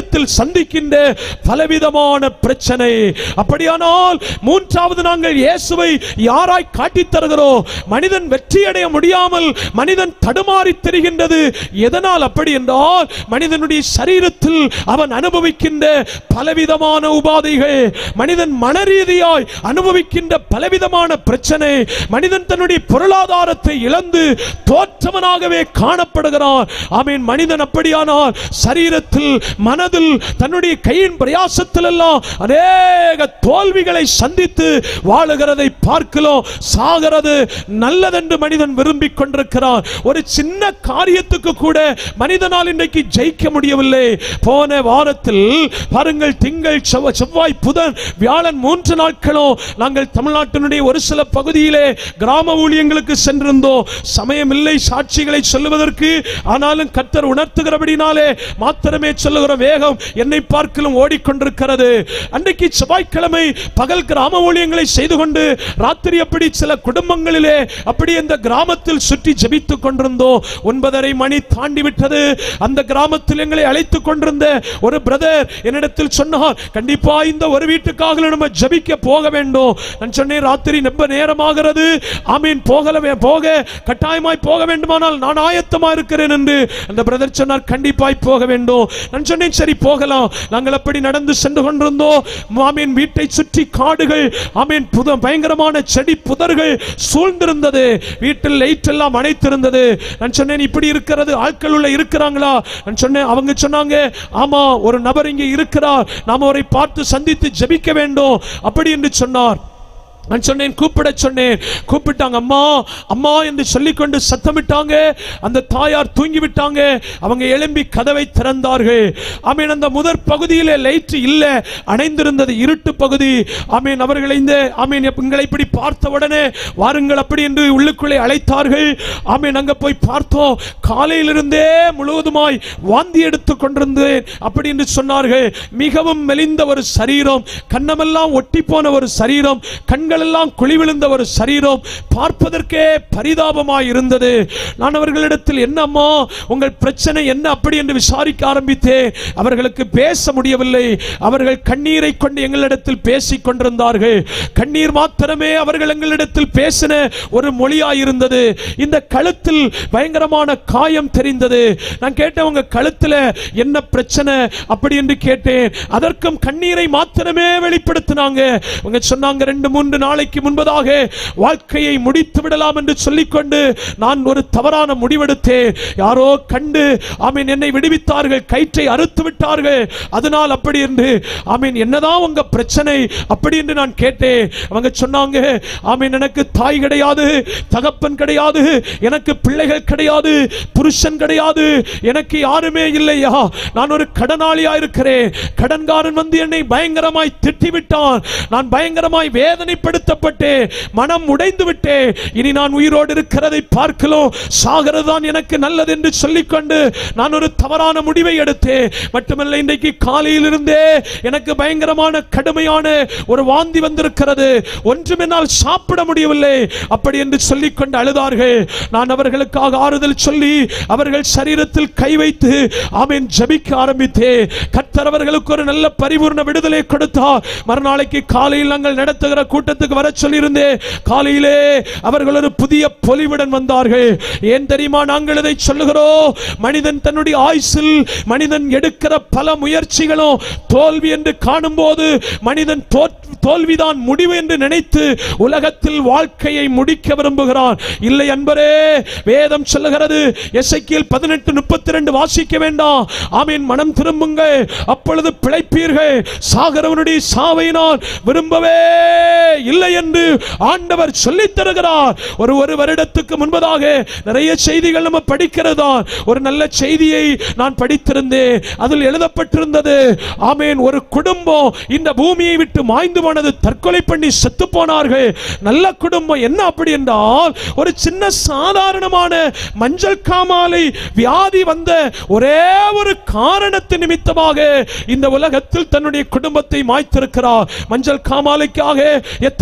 சரீரத்தில் சந்திக்கின்ற பலவிதமான பிரச்சனை அப்படியானால் மூன்றாவது நாங்கள் இயேசுவை யாராய் காட்டித் தருகிறோம் மனிதன் வெற்றியடைய முடியாமல் மனிதன் தடுமாறி தெரிகின்றது எதனால் அப்படி என்றால் மனிதனுடைய சரீரத்தில் அவன் அனுபவிக்கின்ற பலவிதமான உபாதைகள் மனிதன் மனரீதியாய் அனுபவிக்கின்ற பலவிதமான பிரச்சனை மனிதன் தன்னுடைய பொருளாதாரத்தை இழந்து தோற்றவனாகவே காணப்படுகிறான் ஆமீன் மனிதன் அப்படியானால் சரீரத்தில் மனதில் தன்னுடைய கையின் பிரயாசத்தில் எல்லாம் அநேக தோல்விகளை சந்தித்து வாழுகிறதை பார்க்கிறோம் சாகிறது நல்லதென்று மனிதன் விரும்பிக் கொண்டிருக்கிறான் ஒரு சின்ன காரியத்துக்கு கூட மனிதனால் இன்றைக்கு ஜெயிக்க முடியவில்லை போன வாரத்தில் பாருங்கள் திங்கள் செவ்வ- செவ்வாய் புதன் வியாழன் மூன்று நாட்களும் நாங்கள் தமிழ்நாட்டினுடைய ஒரு சில பகுதியிலே கிராம ஊழியங்களுக்கு சென்றிருந்தோம் சமயம் இல்லை சாட்சிகளை சொல்லுவதற்கு ஆனாலும் கத்தர் உணர்த்துகிறபடினாலே மாத்திரமே சொல்லுகிற வேகம் என்னை பார்க்கலும் ஓடிக்கொண்டிருக்கிறது அன்றைக்கு செவ்வாய்க்கிழமை பகல் கிராம ஊழியங்களை செய்து கொண்டு ராத்திரி அப்படி சில குடும்பங்களிலே அப்படி இந்த கிராமத்தில் சுற்றி ஜெபித்துக் கொண்டிருந்தோம் ஒன்பதரை மணி தாண்டி விட்டது அந்த கிராமத்தில் எங்களை அழைத்துக் கொண்டிருந்த ஒரு பிரதர் என்னிடத்தில் சொன்னார் கண்டிப்பா இந்த ஒரு வீட்டுக்காக நம்ம ஜெபிக்க போக வேண்டும் நான் சொன்னேன் ராத்திரி ரொம்ப நேரமாகிறது ஆமீன் போகலவே போக கட்டாயமாய் போக வேண்டுமானால் நான் ஆயத்தமா இருக்கிறேன் என்று அந்த பிரதர் சொன்னார் கண்டிப்பாய் போக வேண்டும் நான் சொன்னேன் சரி போகலாம் நாங்கள் அப்படி நடந்து சென்று கொண்டிருந்தோம் ஆமீன் வீட்டை சுற்றி காடுகள் ஆமீன் புத பயங்கரமான செடி புதர்கள் சூழ்ந்திருந்தது வீட்டில் லைட் எல்லாம் அணைத்திருந்தது நான் சொன்னேன் இப்படி இருக்கிறது ஆட்கள் உள்ள இருக்கிறாங்களா நான் சொன்னேன் அவங்க சொன்னாங்க ஆமா ஒரு நபர் இங்கே இருக்கிறார் நாம் அவரை பார்த்து சந்தித்து ஜெபிக்க வேண்டும் அப்படி என்று சொன்னார் நான் சொன்னேன் கூப்பிட சொன்னேன் கூப்பிட்டாங்க அம்மா அம்மா என்று சொல்லிக்கொண்டு சத்தமிட்டாங்க அந்த தாயார் தூங்கி விட்டாங்க அவங்க எழும்பி கதவை திறந்தார்கள் ஆமீன் அந்த முதற் பகுதியிலே லைட் இல்ல அணைந்திருந்தது இருட்டு பகுதி ஆமீன் அவர்களை இந்த ஆமீன் எங்களை இப்படி பார்த்த உடனே வாருங்கள் அப்படி என்று உள்ளுக்குள்ளே அழைத்தார்கள் ஆமீன் அங்க போய் பார்த்தோம் காலையிலிருந்தே முழுவதுமாய் வாந்தி எடுத்துக் கொண்டிருந்தேன் அப்படி என்று சொன்னார்கள் மிகவும் மெலிந்த ஒரு சரீரம் கண்ணமெல்லாம் ஒட்டி போன ஒரு சரீரம் கண்கள் எல்லாம் குழி விழுந்த ஒரு சரீரம் பார்ப்பதற்கே பரிதாபமாய் இருந்தது நான் அவர்களிடத்தில் என்னம்மா உங்கள் பிரச்சனை என்ன அப்படி என்று விசாரிக்க ஆரம்பித்தேன் அவர்களுக்கு பேச முடியவில்லை அவர்கள் கண்ணீரை கொண்டு எங்களிடத்தில் பேசிக் கொண்டிருந்தார்கள் கண்ணீர் மாத்திரமே அவர்கள் எங்களிடத்தில் பேசின ஒரு மொழியாய் இருந்தது இந்த கழுத்தில் பயங்கரமான காயம் தெரிந்தது நான் கேட்டேன் உங்க கழுத்துல என்ன பிரச்சனை அப்படி என்று கேட்டேன் அதற்கும் கண்ணீரை மாத்திரமே வெளிப்படுத்தினாங்க அவங்க சொன்னாங்க ரெண்டு மூன்று நாளைக்கு முன்பதாக வாழ்க்கையை முடித்து விடலாம் என்று சொல்லிக்கொண்டு நான் ஒரு தவறான முடிவெடுத்தேன் யாரோ கண்டு ஆமீன் என்னை விடுவித்தார்கள் கயிற்றை அறுத்து விட்டார்கள் அதனால் அப்படி என்று ஆமீன் என்னதான் உங்க பிரச்சனை அப்படி என்று நான் கேட்டேன் அவங்க சொன்னாங்க ஆமீன் எனக்கு தாய் கிடையாது தகப்பன் கிடையாது எனக்கு பிள்ளைகள் கிடையாது புருஷன் கிடையாது எனக்கு யாருமே இல்லையா நான் ஒரு கடனாளியா இருக்கிறேன் கடன்காரன் வந்து என்னை பயங்கரமாய் திட்டி விட்டான் நான் பயங்கரமாய் வேதனைப்படுத்தப்பட்டு மனம் உடைந்து விட்டே இனி நான் உயிரோடு இருக்கிறதை பார்க்கலாம் சாகிறது தான் எனக்கு நல்லது என்று சொல்லிக்கொண்டு நான் ஒரு தவறான முடிவை எடுத்தேன் மட்டுமல்ல இன்றைக்கு காலையிலிருந்தே எனக்கு பயங்கரமான கடுமையான ஒரு வாந்தி வந்திருக்கிறது ஒன்றும் என்னால் சாப்பிட முடியவில்லை அப்படி என்று சொல்லிக்கொண்டு அழுதார்கள் நான் அவர்களுக்காக ஆறுதல் சொல்லி அவர்கள் சரீரத்தில் கை வைத்து ஆமீன் ஜபிக்க ஆரம்பித்தேன் கர்த்தர் அவர்களுக்கு ஒரு நல்ல பரிபூர்ண விடுதலை கொடுத்தார் மறுநாளைக்கு காலையில் நாங்கள் நடத்துகிற கூட்டத்துக்கு வர சொல்லியிருந்தேன் காலையிலே அவர்கள் ஒரு புதிய பொலிவுடன் வந்தார்கள் ஏன் தெரியுமா நாங்கள் இதை சொல்லுகிறோம் மனிதன் தன்னுடைய ஆயுசில் மனிதன் எடுக்கிற பல முயற்சிகளும் தோல்வி என்று காணும்போது மனிதன் தோற்- தோல்விதான் முடிவு என்று நினைத்து உலகத்தில் வாழ்க்கையை முடிக்க விரும்புகிறான் இல்லை அன்பரே வேதம் சொல்லுகிறது எசைக்கியல் பதினெட்டு முப்பத்தி ரெண்டு வாசிக்க வேண்டாம் ஆமீன் மனம் திரும்புங்கள் அப்பொழுது பிழைப்பீர்கள் சாகரவனுடைய சாவை நான் விரும்பவே இல்லை என்று ஆண்டவர் சொல்லித் தருகிறார் ஒரு ஒரு வருடத்துக்கு முன்பதாக நிறைய செய்திகள் நம்ம படிக்கிறதா ஒரு நல்ல செய்தியை நான் படித்திருந்தேன் அதில் எழுதப்பட்டிருந்தது ஆமேன் ஒரு குடும்பம் இந்த பூமியை விட்டு மாய்ந்து போனது தற்கொலை பண்ணி செத்து போனார்கள் நல்ல குடும்பம் என்ன அப்படி என்றால் ஒரு சின்ன சாதாரணமான மஞ்சள் காமாலை வியாதி வந்த ஒரே ஒரு காரணத்து நிமித்தமாக இந்த உலகத்தில் தன்னுடைய குடும்பத்தை மாய்த்திருக்கிறார் மஞ்சள் காமாலைக்காக எத்தனை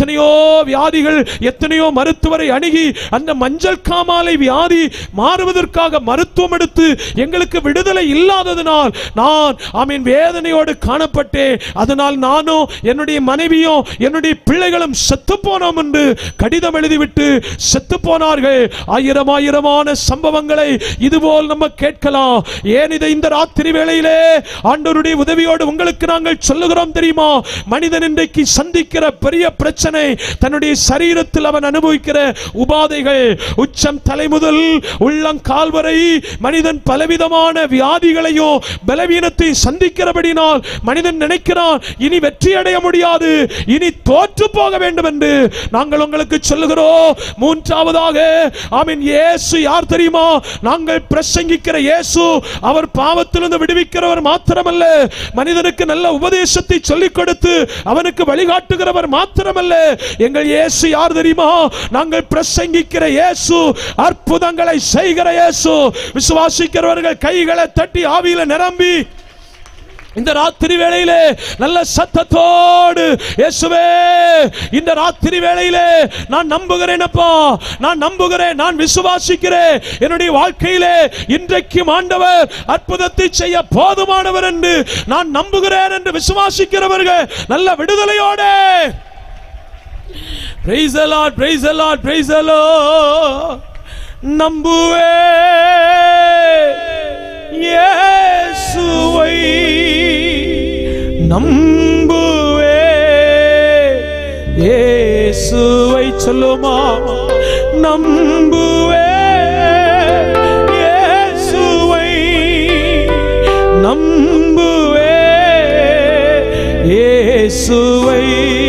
எத்தனையோ வியாதிகள் எத்தனையோ மருத்துவரை அணுகி அந்த மஞ்சள் காமாலை வியாதி மாறுவதற்காக மருத்துவம் எடுத்து எங்களுக்கு விடுதலை இல்லாததினால் நான் ஆமீன் வேதனையோடு காணப்பட்டேன் அதனால் நானும் என்னுடைய மனைவியும் என்னுடைய பிள்ளைகளும் செத்து போனோம் என்று கடிதம் எழுதிவிட்டு செத்து போனார்கள் ஆயிரம் ஆயிரமான சம்பவங்களை இதுபோல் நம்ம கேட்கலாம் ஏன் இதை இந்த ராத்திரி வேளையிலே ஆண்டவருடைய உதவியோடு உங்களுக்கு நாங்கள் சொல்லுகிறோம் தெரியுமா மனிதன் இன்றைக்கு சந்திக்கிற பெரிய பிரச்சனை தன்னுடைய சரீரத்தில் அவன் அனுபவிக்கிற உபாதைகள் உச்சம் தலை முதல் உள்ளங்கால் வரை மனிதன் பலவிதமான வியாதிகளையும் பலவீனத்தை சந்திக்கிறபடினால் மனிதன் நினைக்கிறான் இனி வெற்றி அடைய முடியாது இனி தோற்று போக வேண்டும் என்று நாங்கள் உங்களுக்கு சொல்லுகிறோம் மூன்றாவதாக ஆமீன் இயேசு யார் தெரியுமா நாங்கள் பிரசங்கிக்கிற இயேசு அவர் பாவத்திலிருந்து விடுவிக்கிறவர் மாத்திரமல்ல மனிதனுக்கு நல்ல உபதேசத்தை சொல்லிக் கொடுத்து அவனுக்கு வழிகாட்டுகிறவர் மாத்திரமல்ல எங்கள் இயேசு யார் தெரியுமா நாங்கள் பிரசங்கிக்கிற இயேசு அற்புதங்களை செய்கிற இயேசு விசுவாசிக்கிறவர்கள் கைகளை தட்டி ஆவியில நிரம்பி இந்த ராத்திரி வேளையிலே நல்ல சத்தத்தோடு இயேசுவே இந்த ராத்திரி வேளையிலே நான் நம்புகிறேன் அப்பா நான் நம்புகிறேன் நான் விசுவாசிக்கிறேன் என்னுடைய வாழ்க்கையிலே இன்றைக்கு ஆண்டவர் அற்புதத்தை செய்ய போதுமானவர் என்று நான் நம்புகிறேன் என்று விசுவாசிக்கிறவர்கள் நல்ல விடுதலையோடு Praise the Lord, praise the Lord, praise the Lord. நம்புவே இயேசுவை நம்புவே இயேசுவை சொல்லுமா நம்புவே இயேசுவை நம்புவே இயேசுவை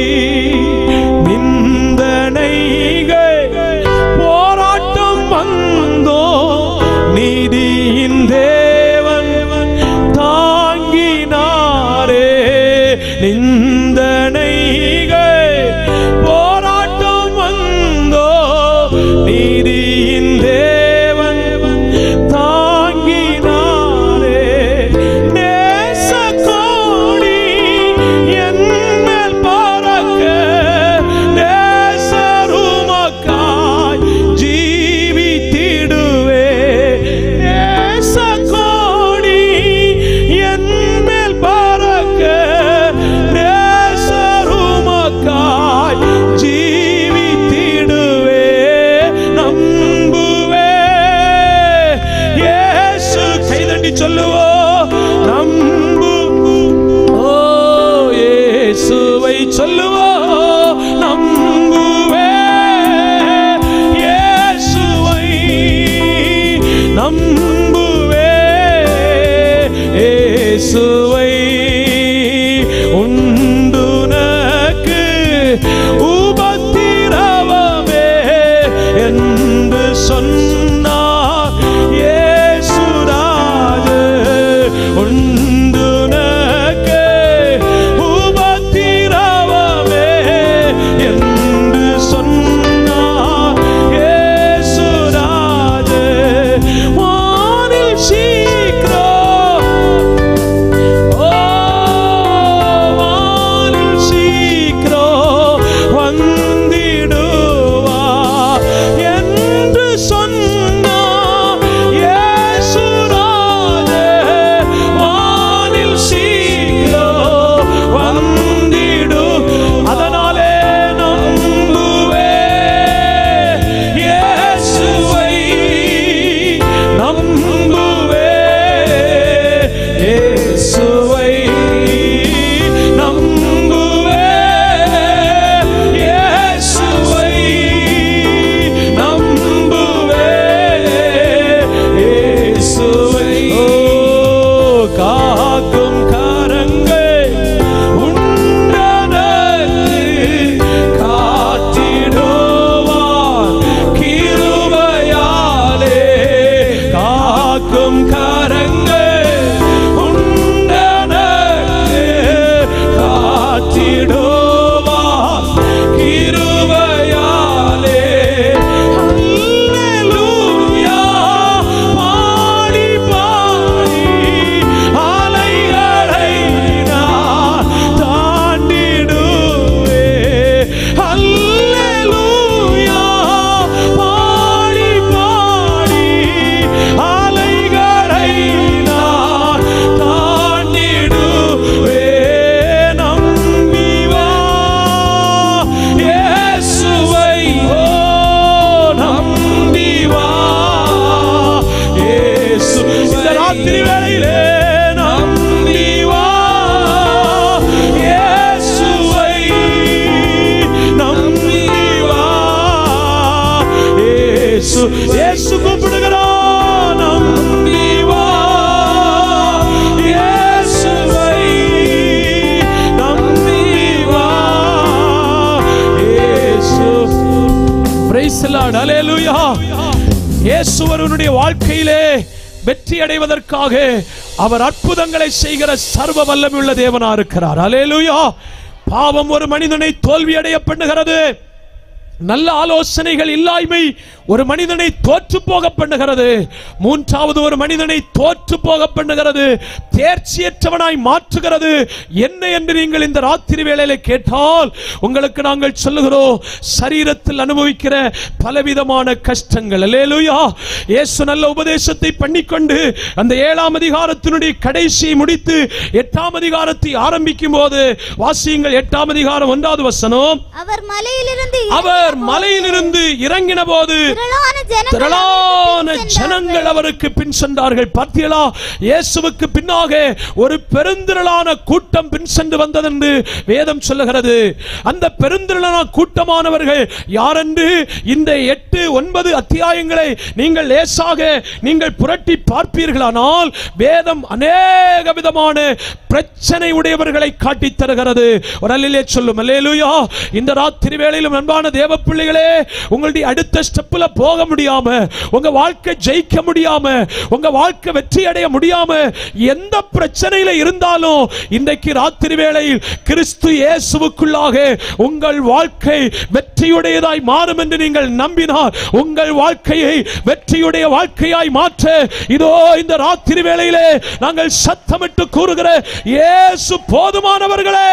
நிந்தனைகள் போராட்டம் வந்தோ நீதியின் தேவன் தாங்கினாரே நிந்தனைகள் போராட்டம் வந்தோ நீதியின் தேவன் தாங்கினாரே நேசக்கோடி என்மேல் பறக்க நேசருமக்காய் ஜீவித்திடுவே நேசக்கோடி என்மேல் பறக்க நேசருமக்காய் ஜீவித்திடுவே நம் இயேசு இயேசு கூப்பிடுகிறான் நம்பி வா இயேசுவை நம்பி வா இயேசு Praise the Lord. Hallelujah. இயேசு ஒருவனுடைய வாழ்க்கையிலே வெற்றி அடைவதற்காக அவர் அற்புதங்களை செய்கிற சர்வ வல்லமையுள்ள தேவனா இருக்கிறார் அலேலுயா பாவம் ஒரு மனிதனை தோல்வி அடைய பண்ணுகிறது நல்ல ஆலோசனைகள் இல்லாய்மை ஒரு மனிதனை தோற்று போக பண்ணுகிறது மூன்றாவது ஒரு மனிதனை தோற்று போக பண்ணுகிறது தேர்ச்சியற்றவனாய் மாற்றுகிறது என்ன என்று நீங்கள் இந்த ராத்திரி வேளையில கேட்டால் உங்களுக்கு நாங்கள் சொல்லுகிறோம் சரீரத்தில் அனுபவிக்கிற பலவிதமான கஷ்டங்கள் அல்லேலூயா இயேசு நல்ல உபதேசத்தை பண்ணிக்கொண்டு அந்த ஏழாம் அதிகாரத்தினுடைய கடைசியை முடித்து எட்டாம் அதிகாரத்தை ஆரம்பிக்கும் போது வாசியுங்கள் எட்டாம் அதிகாரம் ஒன்றாவது வசனம் அவர் மலையிலிருந்து அவர் மலையிலிருந்து இறங்கின போது திரளான ஜனங்கள் திரளான அவருக்கு பின் ஜனங்கள் அவருக்கு பின் சென்றார்கள் பார்த்தீங்களா இயேசுவுக்கு பின்னாக ஒரு பெருந்திரளான கூட்டம் பின் சென்று வந்ததென்று வேதம் சொல்லுகிறது அந்த பெருந்திரளான கூட்டமானவர்கள் யாரென்று இந்த எட்டு ஒன்பது அத்தியாயங்களை நீங்கள் லேசாக நீங்கள் புரட்டி பார்ப்பீர்களானால் வேதம் அநேக விதமான பிரச்சனை உடையவர்களை காட்டித் தருகிறது ஒரு அல்லிலே சொல்லும் அல்லேலூயா இந்த ராத்திரி வேளையிலும் அன்பான தேவ பிள்ளைகளே உங்களுடைய அடுத்த ஸ்டெப்ல போக முடியாம உங்க வாழ்க்கை ஜெயிக்க முடியாம உங்க வாழ்க்கை வெற்றி அடைய முடியாம எந்த பிரச்சனையில இருந்தாலும் இன்றைக்கு ராத்திரி வேளையில் கிறிஸ்து இயேசுவுக்குள்ளாக உங்கள் வாழ்க்கை வெற்றியுடையதாய் மாறும் என்று நீங்கள் நம்பினார் உங்கள் வாழ்க்கையை வெற்றியுடைய வாழ்க்கையாய் மாற்ற இதோ இந்த ராத்திரி வேளையிலே நாங்கள் சத்தமிட்டு கூறுகிற இயேசு போதுமானவர்களே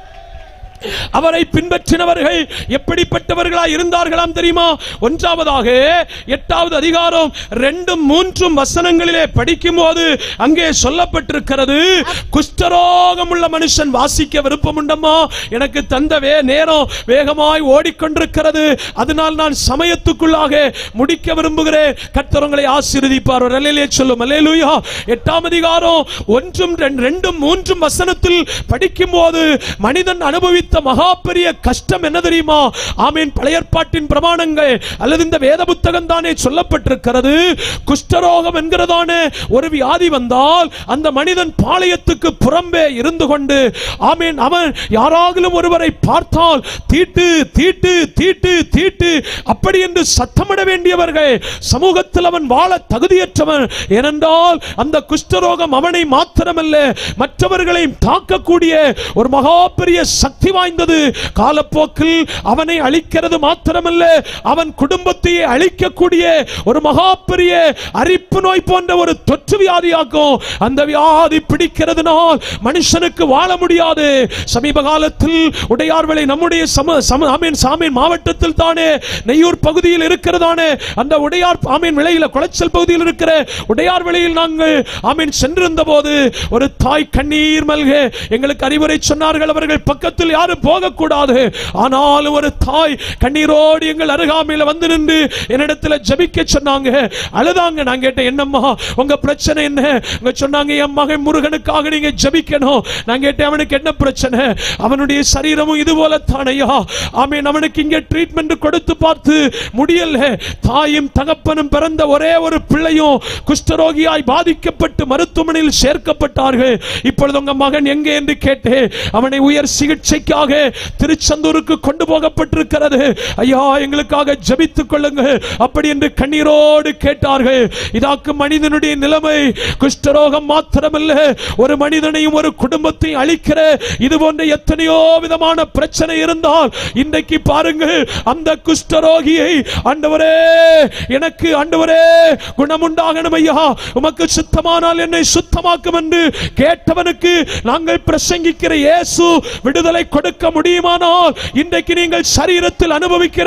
அவரை பின்பற்றினவர்கள் எப்படிப்பட்டவர்களா இருந்தார்களாம் தெரியுமா ஒன்றாவதாக எட்டாவது அதிகாரம் ரெண்டும் மூன்றும் வசனங்களிலே படிக்கும் போது அங்கே சொல்லப்பட்டிருக்கிறது குஷ்டரோகம் உள்ள மனுஷன் வாசிக்க விருப்பம் உண்டம்மா எனக்கு தந்தவே நேரம் வேகமாய் ஓடிக்கொண்டிருக்கிறது அதனால் நான் சமயத்துக்குள்ளாக முடிக்க விரும்புகிறேன் கர்த்தரங்களை ஆசீர்வதிப்பார் ஒரு அல்லையிலே சொல்லும் அல்லேலூயா எட்டாம் அதிகாரம் ஒன்றும் ரெண்டு- ரெண்டும் மூன்றும் வசனத்தில் படிக்கும் போது மனிதன் அனுபவித்த மகா பெரிய கஷ்டம் என்ன தெரியுமா ஆமீன் பழைய ஏற்பாட்டின் பிரமாணங்கள் அல்லது இந்த வேத புத்தகம் தானே சொல்லப்பட்டிருக்கிறது குஷ்டரோகம் என்கிறதான ஒரு வியாதி வந்தால் அந்த மனிதன் பாளையத்துக்கு புறம்பே இருந்து கொண்டு ஆமீன் அவன் யாராகிலும் ஒருவரை பார்த்தால் தீட்டு தீட்டு தீட்டு தீட்டு அப்படி என்று சத்தமிட வேண்டியவர்கள் சமூகத்தில் அவன் வாழ தகுதியற்றவன் ஏனென்றால் அந்த குஷ்டரோகம் அவனை மாத்திரமல்ல மற்றவர்களையும் தாக்கக்கூடிய ஒரு மகா பெரிய சக்தி வாய்ந்தது காலப்போக்கில் அவனை அழிக்கிறது மாத்திரமல்ல அவன் குடும்பத்தையே அழிக்கக்கூடிய ஒரு மகா பெரிய அரிப்பு நோய் போன்ற ஒரு தொற்று வியாதியாக்கும் அந்த வியாதி பிடிக்கிறதுனால் மனுஷனுக்கு வாழ முடியாது சமீப காலத்தில் உடையார்வளை நம்முடைய சம சம ஆமீன் சாமீன் மாவட்டத்தில் தானே நெய்யூர் பகுதியில் இருக்கிறதானே அந்த உடையார் ஆமீன் விலையில குளச்சல் பகுதியில் இருக்கிற உடையார் விலையில் நாங்கள் ஆமீன் சென்றிருந்த போது ஒரு தாய் கண்ணீர் மல்க எங்களுக்கு அறிவுரை சொன்னார்கள் அவர்கள் பக்கத்தில் யாரும் போகக்கூடாது ஆனாலும் ஒரு தாய் கண்ணீரோடு எங்கள் அருகாமையில் வந்து நின்று என்னிடத்துல ஜெபிக்க சொன்னாங்க அழுதாங்க நான் கேட்டேன் என்னம்மா உங்க பிரச்சனை என்ன உங்க சொன்னாங்க என் மகன் முருகனுக்காக நீங்க ஜெபிக்கணும் நான் கேட்டேன் அவனுக்கு என்ன பிரச்சனை அவனுடைய சரீரமும் இது போல தானையா ஆமீன் அவனுக்கு இங்கே ட்ரீட்மெண்ட் கொடுத்து பார்த்து முடியல தாயும் தகப்பனும் பிறந்த ஒரே ஒரு பிள்ளையும் குஷ்டரோகியாய் பாதிக்கப்பட்டு மருத்துவமனையில் சேர்க்கப்பட்டார்கள் இப்பொழுது உங்க மகன் எங்கே என்று கேட்டேன் அவனை உயர் சிகிச்சைக்காக திருச்செந்தூருக்கு கொண்டு போகப்பட்டிருக்கிறது ஐயா எங்களுக்காக ஜெபித்துக் கொள்ளுங்க அப்படி என்று கண்ணீரோடு கேட்டார்கள் இதாக்கு மனிதனுடைய நிலைமை குஷ்டரோகம் மாத்திரமல்ல ஒரு மனிதனையும் ஒரு குடும்பத்தையும் அழிக்கிற இது போன்ற எத்தனையோ விதமான பிரச்சனை இருந்தால் இன்றைக்கு பாருங்கள் அந்த குஷ்டரோகியை ஆண்டவரே எனக்கு ஆண்டவரே குணமுண்டாகணும் ஐயா உமக்கு சுத்தமானால் என்னை சுத்தமாக்கும் என்று கேட்டவனுக்கு நாங்கள் பிரசங்கிக்கிற இயேசு விடுதலை கொடுக்க முடியுமானால் இன்றைக்கு நீங்கள் சரீரத்தில் அனுபவிக்கிற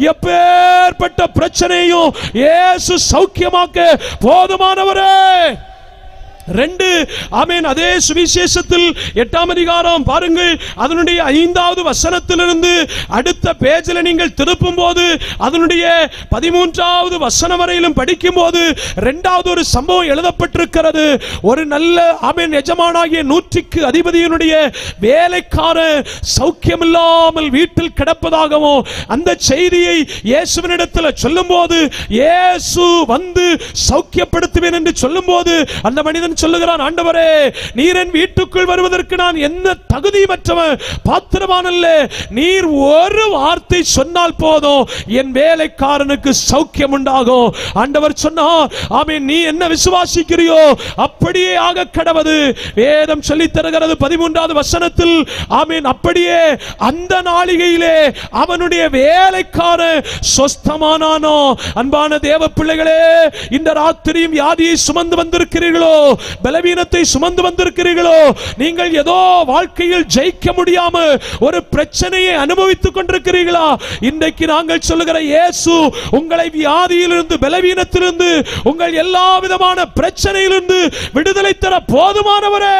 எப்பேற்பட்ட பிரச்சனையும் இயேசு சௌக்கியமாக்க போதுமானவரே ரெண்டு ஆமென் அதே சுவிசேஷத்தில் எட்டாம் அதிகாரம் பாருங்கள் அதனுடைய ஐந்தாவது வசனத்திலிருந்து அடுத்த பேஜில் நீங்கள் திருப்பும் போது அதனுடைய பதிமூன்றாவது வசனம் வரையிலும் படிக்கும் போது இரண்டாவது ஒரு சம்பவம் எழுதப்பட்டிருக்கிறது ஒரு நல்ல ஆமென் எஜமானாகிய நூற்றிக்கு அதிபதியினுடைய வேலைக்கார சௌக்கியமில்லாமல் வீட்டில் கிடப்பதாகவும் அந்த செய்தியை இயேசுவினிடத்தில் சொல்லும்போது இயேசு வந்து சௌக்கியப்படுத்துவேன் என்று சொல்லும்போது அந்த மனிதன் சொல்லுகிறான் ஆண்டவரே நீர் என் வீட்டுக்குள் வருவதற்கு நான் என்ன தகுதியற்றவன் பாத்திரமானல்ல நீர் ஒரு வார்த்தை சொன்னால் போதும் என் வேலைக்காரனுக்கு சௌக்கியம் உண்டாகும் ஆண்டவர் சொன்னார் ஆமென் நீ என்ன விசுவாசிக்கிறியோ அப்படியே ஆக கடவது வேதம் சொல்லித் தருகிறது பதிமூன்றாவது வசனத்தில் ஆமென் அப்படியே அந்த நாளிகையிலே அவனுடைய வேலைக்காரன் சொஸ்தமானானோ அன்பான தேவ பிள்ளைகளே இந்த ராத்திரியும் வியாதியை சுமந்து வந்திருக்கிறீர்களோ பலவீனத்தை சுமந்து வந்திருக்கிறீர்களோ நீங்கள் ஏதோ வாழ்க்கையில் ஜெயிக்க முடியாம ஒரு பிரச்சனையை அனுபவித்துக் கொண்டிருக்கிறீர்களா இன்றைக்கு நாங்கள் சொல்லுகிற இயேசு உங்களை வியாதியிலிருந்து பலவீனத்திலிருந்து உங்கள் எல்லா விதமான பிரச்சனையிலிருந்து விடுதலை தர போதுமானவரே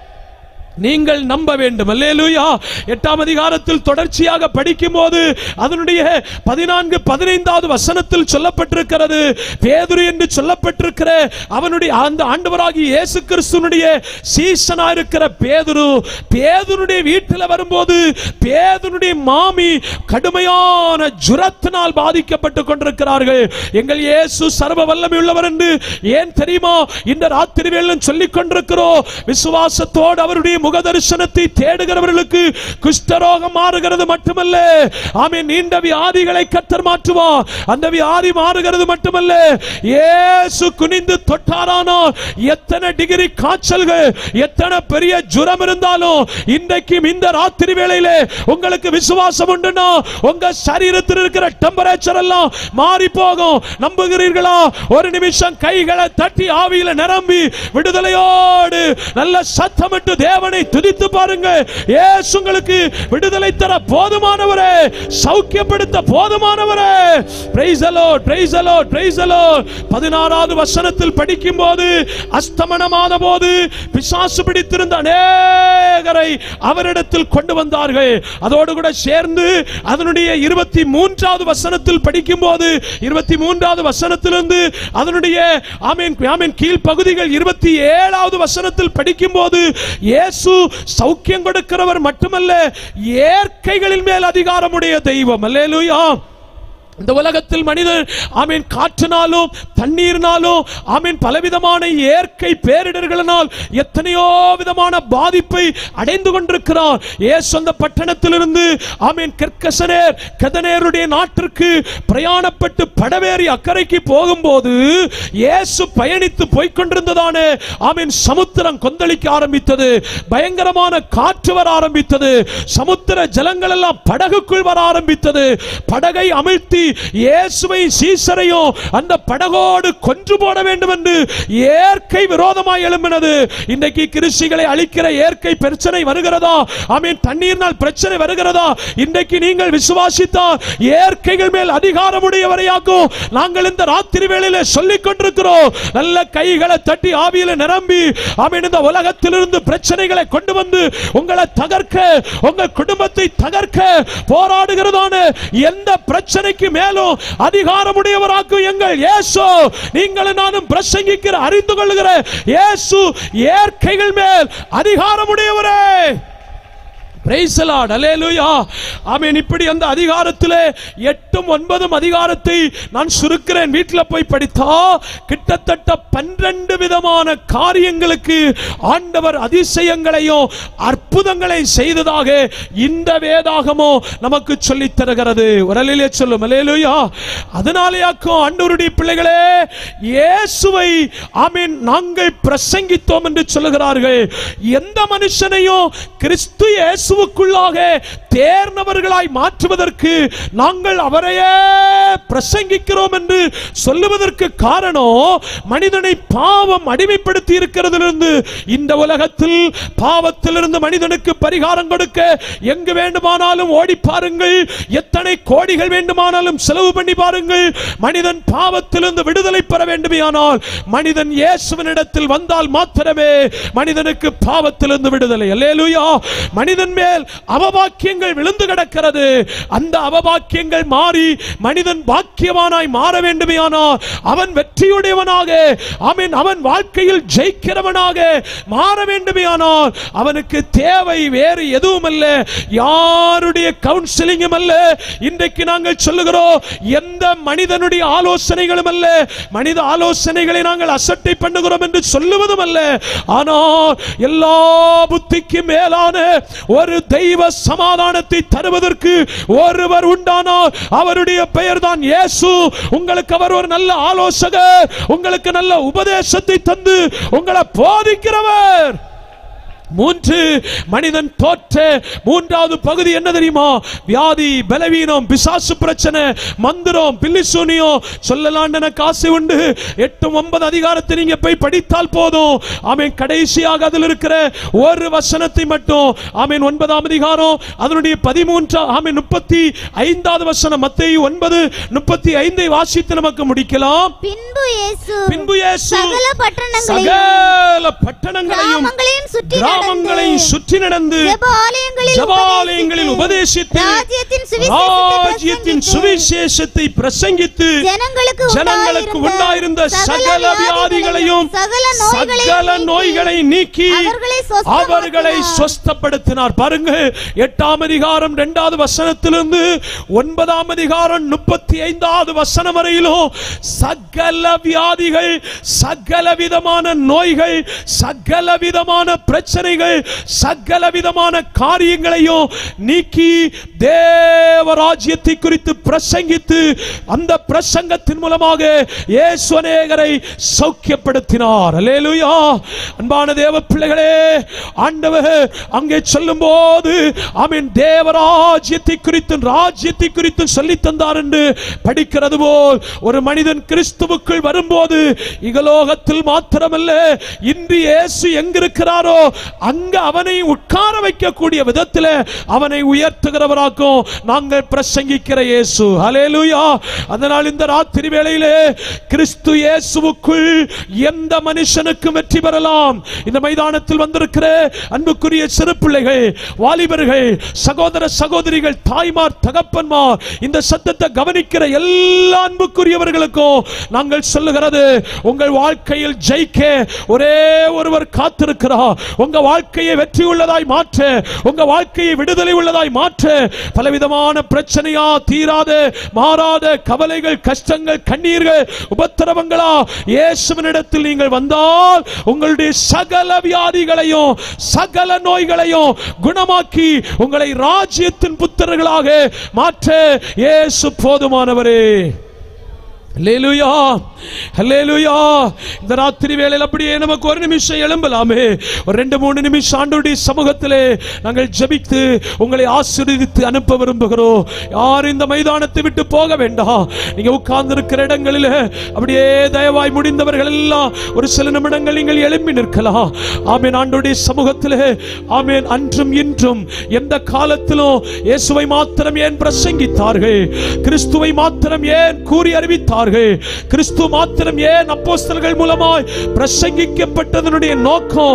நீங்கள் நம்ப வேண்டும் அல்லேலூயா எட்டாம் அதிகாரத்தில் தொடர்ச்சியாக படிக்கும்போது அதனுடைய பதினான்கு பதினைந்தாவது வசனத்தில் சொல்லப்பட்டிருக்கிறது பேதுரு என்று சொல்லப்பட்டிருக்கிற அவனுடைய அந்த ஆண்டவராகிய இயேசு கிறிஸ்துனுடைய சீசனா இருக்கிற பேதுரு பேதுருடைய வீட்டில் வரும்போது பேதுருடைய மாமி கடுமையான ஜுரத்தினால் பாதிக்கப்பட்டு கொண்டிருக்கிறார்கள் எங்கள் இயேசு சர்வ வல்லமை உள்ளவர் என்று ஏன் தெரியுமா இந்த ராத்திரி வேளையிலும் சொல்லிக் கொண்டிருக்கிறோம் விசுவாசத்தோடு அவருடைய முக தரிசனத்தை தேடுகிறவர்களுக்கு குஷ்டரோகம் மாறுகிறது மட்டுமல்ல ஆமென் நீண்ட வியாதிகளை கத்தர் மாற்றுவார் அந்த வியாதி மாறுகிறது மட்டுமல்ல இயேசு குனிந்து தொட்டாரானோ எத்தனை டிகிரி காய்ச்சல்கள் எத்தனை பெரிய ஜுரம் இருந்தாலும் இன்றைக்கும் இந்த ராத்திரி வேளையிலே உங்களுக்கு விசுவாசம் உண்டுனா உங்க சரீரத்தில் இருக்கிற டெம்பரேச்சர் எல்லாம் மாறி போகும் நம்புகிறீர்களா ஒரு நிமிஷம் கைகளை தட்டி ஆவியில நிரம்பி விடுதலையோடு நல்ல சத்தமிட்டு தேவனை துதித்து பாருங்க இயேசு உங்களுக்கு விடுதலை தர போதுமானவரே சௌக்கியப்படுத்த போதுமானவரே பிரைஸ் அலோ பிரைஸ் அலோ பிரைஸ் அலோ பதினாறாவது வசனத்தில் படிக்கும் போது அஸ்தமனமான போது பிசாசு பிடித்திருந்த அநேகரை அவரிடத்தில் கொண்டு வந்தார்கள் அதோடு கூட சேர்ந்து அதனுடைய இருபத்தி மூன்றாவது வசனத்தில் படிக்கும் போது இருபத்தி மூன்றாவது வசனத்திலிருந்து அதனுடைய ஆமீன் ஆமீன் கீழ் பகுதிகள் இருபத்தி ஏழாவது வசனத்தில் படிக்கும் போது இயேசு சௌக்கியம் கொடுக்கிறவர் மட்டுமல்ல இயற்கைகளின் மேல் அதிகாரமுடைய தெய்வம் அல்லேலூயா இந்த உலகத்தில் மனிதன் ஆமீன் காற்றினாலும் தண்ணீர்னாலும் ஆமீன் பலவிதமான இயற்கை பேரிடர்களினால் எத்தனையோ விதமான பாதிப்பை அடைந்து கொண்டிருக்கிறார் ஏசு அந்த பட்டணத்திலிருந்து ஆமீன் கெர்கசனேர் கதனேருடைய நாட்டிற்கு பிரயாணப்பட்டு படவேறி அக்கறைக்கு போகும்போது இயேசு பயணித்து போய்க் கொண்டிருந்ததான ஆமீன் சமுத்திரம் கொந்தளிக்க ஆரம்பித்தது பயங்கரமான காற்று வர ஆரம்பித்தது சமுத்திர ஜலங்கள் எல்லாம் படகுக்குள் வர ஆரம்பித்தது படகை அமிழ்த்தி இயேசுவை சீசரையும் அந்த படகோடு கொன்று போட வேண்டும் என்று இயற்கை விரோதமாய் எழும்பினது இன்றைக்கு கிருஷிகளை அழிக்கிற இயற்கை பிரச்சனை வருகிறதா ஆமீன் தண்ணீர்னால் பிரச்சனை வருகிறதா இன்றைக்கு நீங்கள் விசுவாசித்தா இயற்கைகள் மேல் அதிகாரமுடையவரையாக்கும் நாங்கள் இந்த ராத்திரி வேளையில சொல்லிக் கொண்டிருக்கிறோம் நல்ல கைகளை தட்டி ஆவியில நிரம்பி ஆமீன் இந்த உலகத்திலிருந்து பிரச்சனைகளை கொண்டு வந்து உங்களை தகர்க்க உங்கள் குடும்பத்தை தகர்க்க போராடுகிறதான எந்த பிரச்சனைக்கு மேலும் அதிகாரமுடையவராக்கும் எங்கள் இயேசு நீங்களும் நானும் பிரசங்கிக்கிற அறிந்து கொள்ளுகிற இயேசு இயற்கைகள் மேல் அதிகாரமுடையவரே Praise the Lord. Hallelujah. ஆமென் இப்படி அந்த அதிகாரத்திலே எட்டும் ஒன்பதும் அதிகாரத்தை நான் சுருக்கிறேன் வீட்டில் போய் படித்தா கிட்டத்தட்ட பன்னிரண்டு விதமான காரியங்களுக்கு ஆண்டவர் அதிசயங்களையும் அற்புதங்களை செய்ததாக இந்த வேதாகமோ நமக்கு சொல்லித் தருகிறது உரலிலே சொல்லும் அல்லேலூயா அதனாலேயாக்கும் ஆண்டவருடைய பிள்ளைகளே இயேசுவை ஆமீன் நாங்கள் பிரசங்கித்தோம் என்று சொல்லுகிறார்கள் எந்த மனுஷனையும் கிறிஸ்து இயேசுவை இயேசுவுக்குள்ளாக தேர்ந்தவர்களாய் மாற்றுவதற்கு நாங்கள் அவரையே பிரசங்கிக்கிறோம் என்று சொல்லுவதற்கு காரணம் மனிதனை பாவம் அடிமைப்படுத்தி இருக்கிறதிலிருந்து இந்த உலகத்தில் பாவத்திலிருந்து மனிதனுக்கு பரிகாரம் கொடுக்க எங்கு வேண்டுமானாலும் ஓடி பாருங்கள் எத்தனை கோடிகள் வேண்டுமானாலும் செலவு பண்ணி பாருங்கள் மனிதன் பாவத்திலிருந்து விடுதலை பெற வேண்டுமையானால் மனிதன் இயேசுவனிடத்தில் வந்தால் மாத்திரமே மனிதனுக்கு பாவத்திலிருந்து விடுதலை அல்லேலூயா மனிதன் மேல் அவபாக்கியங்கள் விழுந்து கிடக்கிறது அந்த அவபாக்கியங்கள் மாறி மனிதன் பாக்கியவானாய் மாற வேண்டுமையானால் அவன் வெற்றியுடையவனாக அவன் அவன் வாழ்க்கையில் ஜெயிக்கிறவனாக மாற வேண்டுமையானால் அவனுக்கு தேவை வேறு எதுவும் அல்ல யாருடைய கவுன்சிலிங்கும் அல்ல இன்றைக்கு நாங்கள் சொல்லுகிறோம் எந்த மனிதனுடைய ஆலோசனைகளும் அல்ல மனித ஆலோசனைகளை நாங்கள் அசட்டை பண்ணுகிறோம் என்று சொல்லுவதும் அல்ல ஆனால் எல்லா புத்திக்கும் மேலான ஒரு தெய்வ சமாதானத்தை தருவதற்கு ஒருவர் உண்டானால் அவருடைய பெயர் தான் இயேசு உங்களுக்கு அவர் ஒரு நல்ல ஆலோசகர் உங்களுக்கு நல்ல உபதேசத்தை தந்து உங்களை போதிக்கிறவர் மூன்று மனிதன் தோற்ற மூன்றாவது பகுதி என்ன தெரியுமா வியாதி பலவீனம் பிசாசு பிரச்சனை மந்திரம் பில்லிசூனியம் சொல்லலாம் எனக்கு ஆசை உண்டு எட்டு ஒன்பது அதிகாரத்தை நீங்க போய் படித்தால் போதும் ஆமென் கடைசியாக அதில் இருக்கிற ஒரு வசனத்தை மட்டும் ஆமென் ஒன்பதாம் அதிகாரம் அதனுடைய பதிமூன்றா ஆமென் முப்பத்தி ஐந்தாவது வசனம் மத்தேயு ஒன்பது முப்பத்தி ஐந்தை வாசித்து நமக்கு முடிக்கலாம் பின்பு இயேசு பின்பு இயேசு சகல பட்டணங்களையும் சகல பட்டணங்களையும் கிராமங்களையும் சுற்றி கிராமங்களையும் சுற்றி நடந்து ஜெபாலயங்களில் ஜபாலயங்களில் உபதேசித்து ராஜ்யத்தின் சுவிசேஷத்தை ராஜ்யத்தின் பிரசங்கித்து, சுவிசேஷத்தை பிரசங்கித்து ஜனங்களுக்கு ஜனங்களுக்கு உண்டாயிருந்த சகல வியாதிகளையும் சகல சகல நோய்களை நீக்கி அவர்களை சொஸ்தமாக்கினார். அவர்களை சொஸ்தப்படுத்தினார் பாருங்க எட்டாம் அதிகாரம் இரண்டாவது வசனத்திலிருந்து ஒன்பதாம் அதிகாரம் முப்பத்தி ஐந்தாவது வசனம் வரையிலும் சகல வியாதிகள் சகல விதமான நோய்கள் சகல விதமான பிரச்சனைகள் சகல விதமான காரியங்களையும் நீக்கி தேவராஜ்யத்தை குறித்து பிரசங்கித்து அந்த பிரசங்கத்தின் மூலமாக இயேசு அநேகரை சௌக்கியப்படுத்தினார் அல்லேலூயா அன்பான தேவ பிள்ளைகளே ஆண்டவர் அங்கே சொல்லும்போது ஆமென் தேவராஜ்யத்தை குறித்து ராஜ்யத்தை குறித்து சொல்லி தந்தார் என்று படிக்கிறது போல் ஒரு மனிதன் கிறிஸ்துவுக்குள் வரும்போது இகலோகத்தில் மாத்திரமல்ல இன்று இயேசு எங்கிருக்கிறாரோ அங்க அவனை உட்கார வைக்கக்கூடிய விதத்தில் அவனை உயர்த்துகிறவராக்கும் நாங்கள் பிரசங்கிக்கிற இயேசு ஹalleluya அதனால் இந்த ராத்திரி வேளையிலே கிறிஸ்து இயேசுவுக்குள் எந்த மனுஷனுக்கும் வெற்றி பெறலாம் இந்த மைதானத்தில் வந்திருக்கிற அன்புக்குரிய சிறு பிள்ளைகள் வாலிபர்கள் சகோதர சகோதரிகள் தாய்மார் தகப்பன்மார் இந்த சத்தத்தை கவனிக்கிற எல்லா அன்புக்குரியவர்களுக்கும் நாங்கள் சொல்லுகிறது உங்கள் வாழ்க்கையில் ஜெயிக்க ஒரே ஒருவர் காத்திருக்கிறார் உங்க வாழ்க்கையை வெற்றி உள்ளதாய் மாற்ற உங்க வாழ்க்கையை விடுதலை உள்ளதாய் மாற்ற பலவிதமான பிரச்சனையா தீராத மாறாத கவலைகள் கஷ்டங்கள் கண்ணீர்கள் உபத்திரவங்களா இயேசுவினிடத்தில் நீங்கள் வந்தால் உங்களுடைய சகல வியாதிகளையும் சகல நோய்களையும் குணமாக்கி உங்களை ராஜ்யத்தின் புத்திரர்களாக மாற்ற இயேசு போதுமானவரே ஹல்லேலூயா ஹல்லேலூயா இந்த ராத்திரி வேளையில் அப்படியே நமக்கு ஒரு நிமிஷம் எழும்பலாமே ஒரு ரெண்டு மூணு நிமிஷம் ஆண்டவருடைய சமூகத்திலே நாங்கள் ஜெபித்து உங்களை ஆசீர்வதித்து அனுப்ப விரும்புகிறோம் யாரும் இந்த மைதானத்தை விட்டு போக வேண்டாம் நீங்க உட்கார்ந்து இருக்கிற இடங்களில் அப்படியே தயவாய் முடிந்தவர்கள் எல்லாம் ஒரு சில நிமிடங்கள் நீங்கள் எழும்பி நிற்கலாம் ஆமேன் ஆண்டவருடைய சமூகத்திலே ஆமேன் அன்றும் இன்றும் எந்த காலத்திலும் இயேசுவை மாத்திரம் ஏன் பிரசங்கித்தார்கள் கிறிஸ்துவை மாத்திரம் ஏன் கூறி அறிவித்தார்கள் கிறிஸ்து மாத்திரம் ஏன் அப்போஸ்தலர்கள் மூலமாய் பிரசங்கிக்கப்பட்டதனுடைய நோக்கம்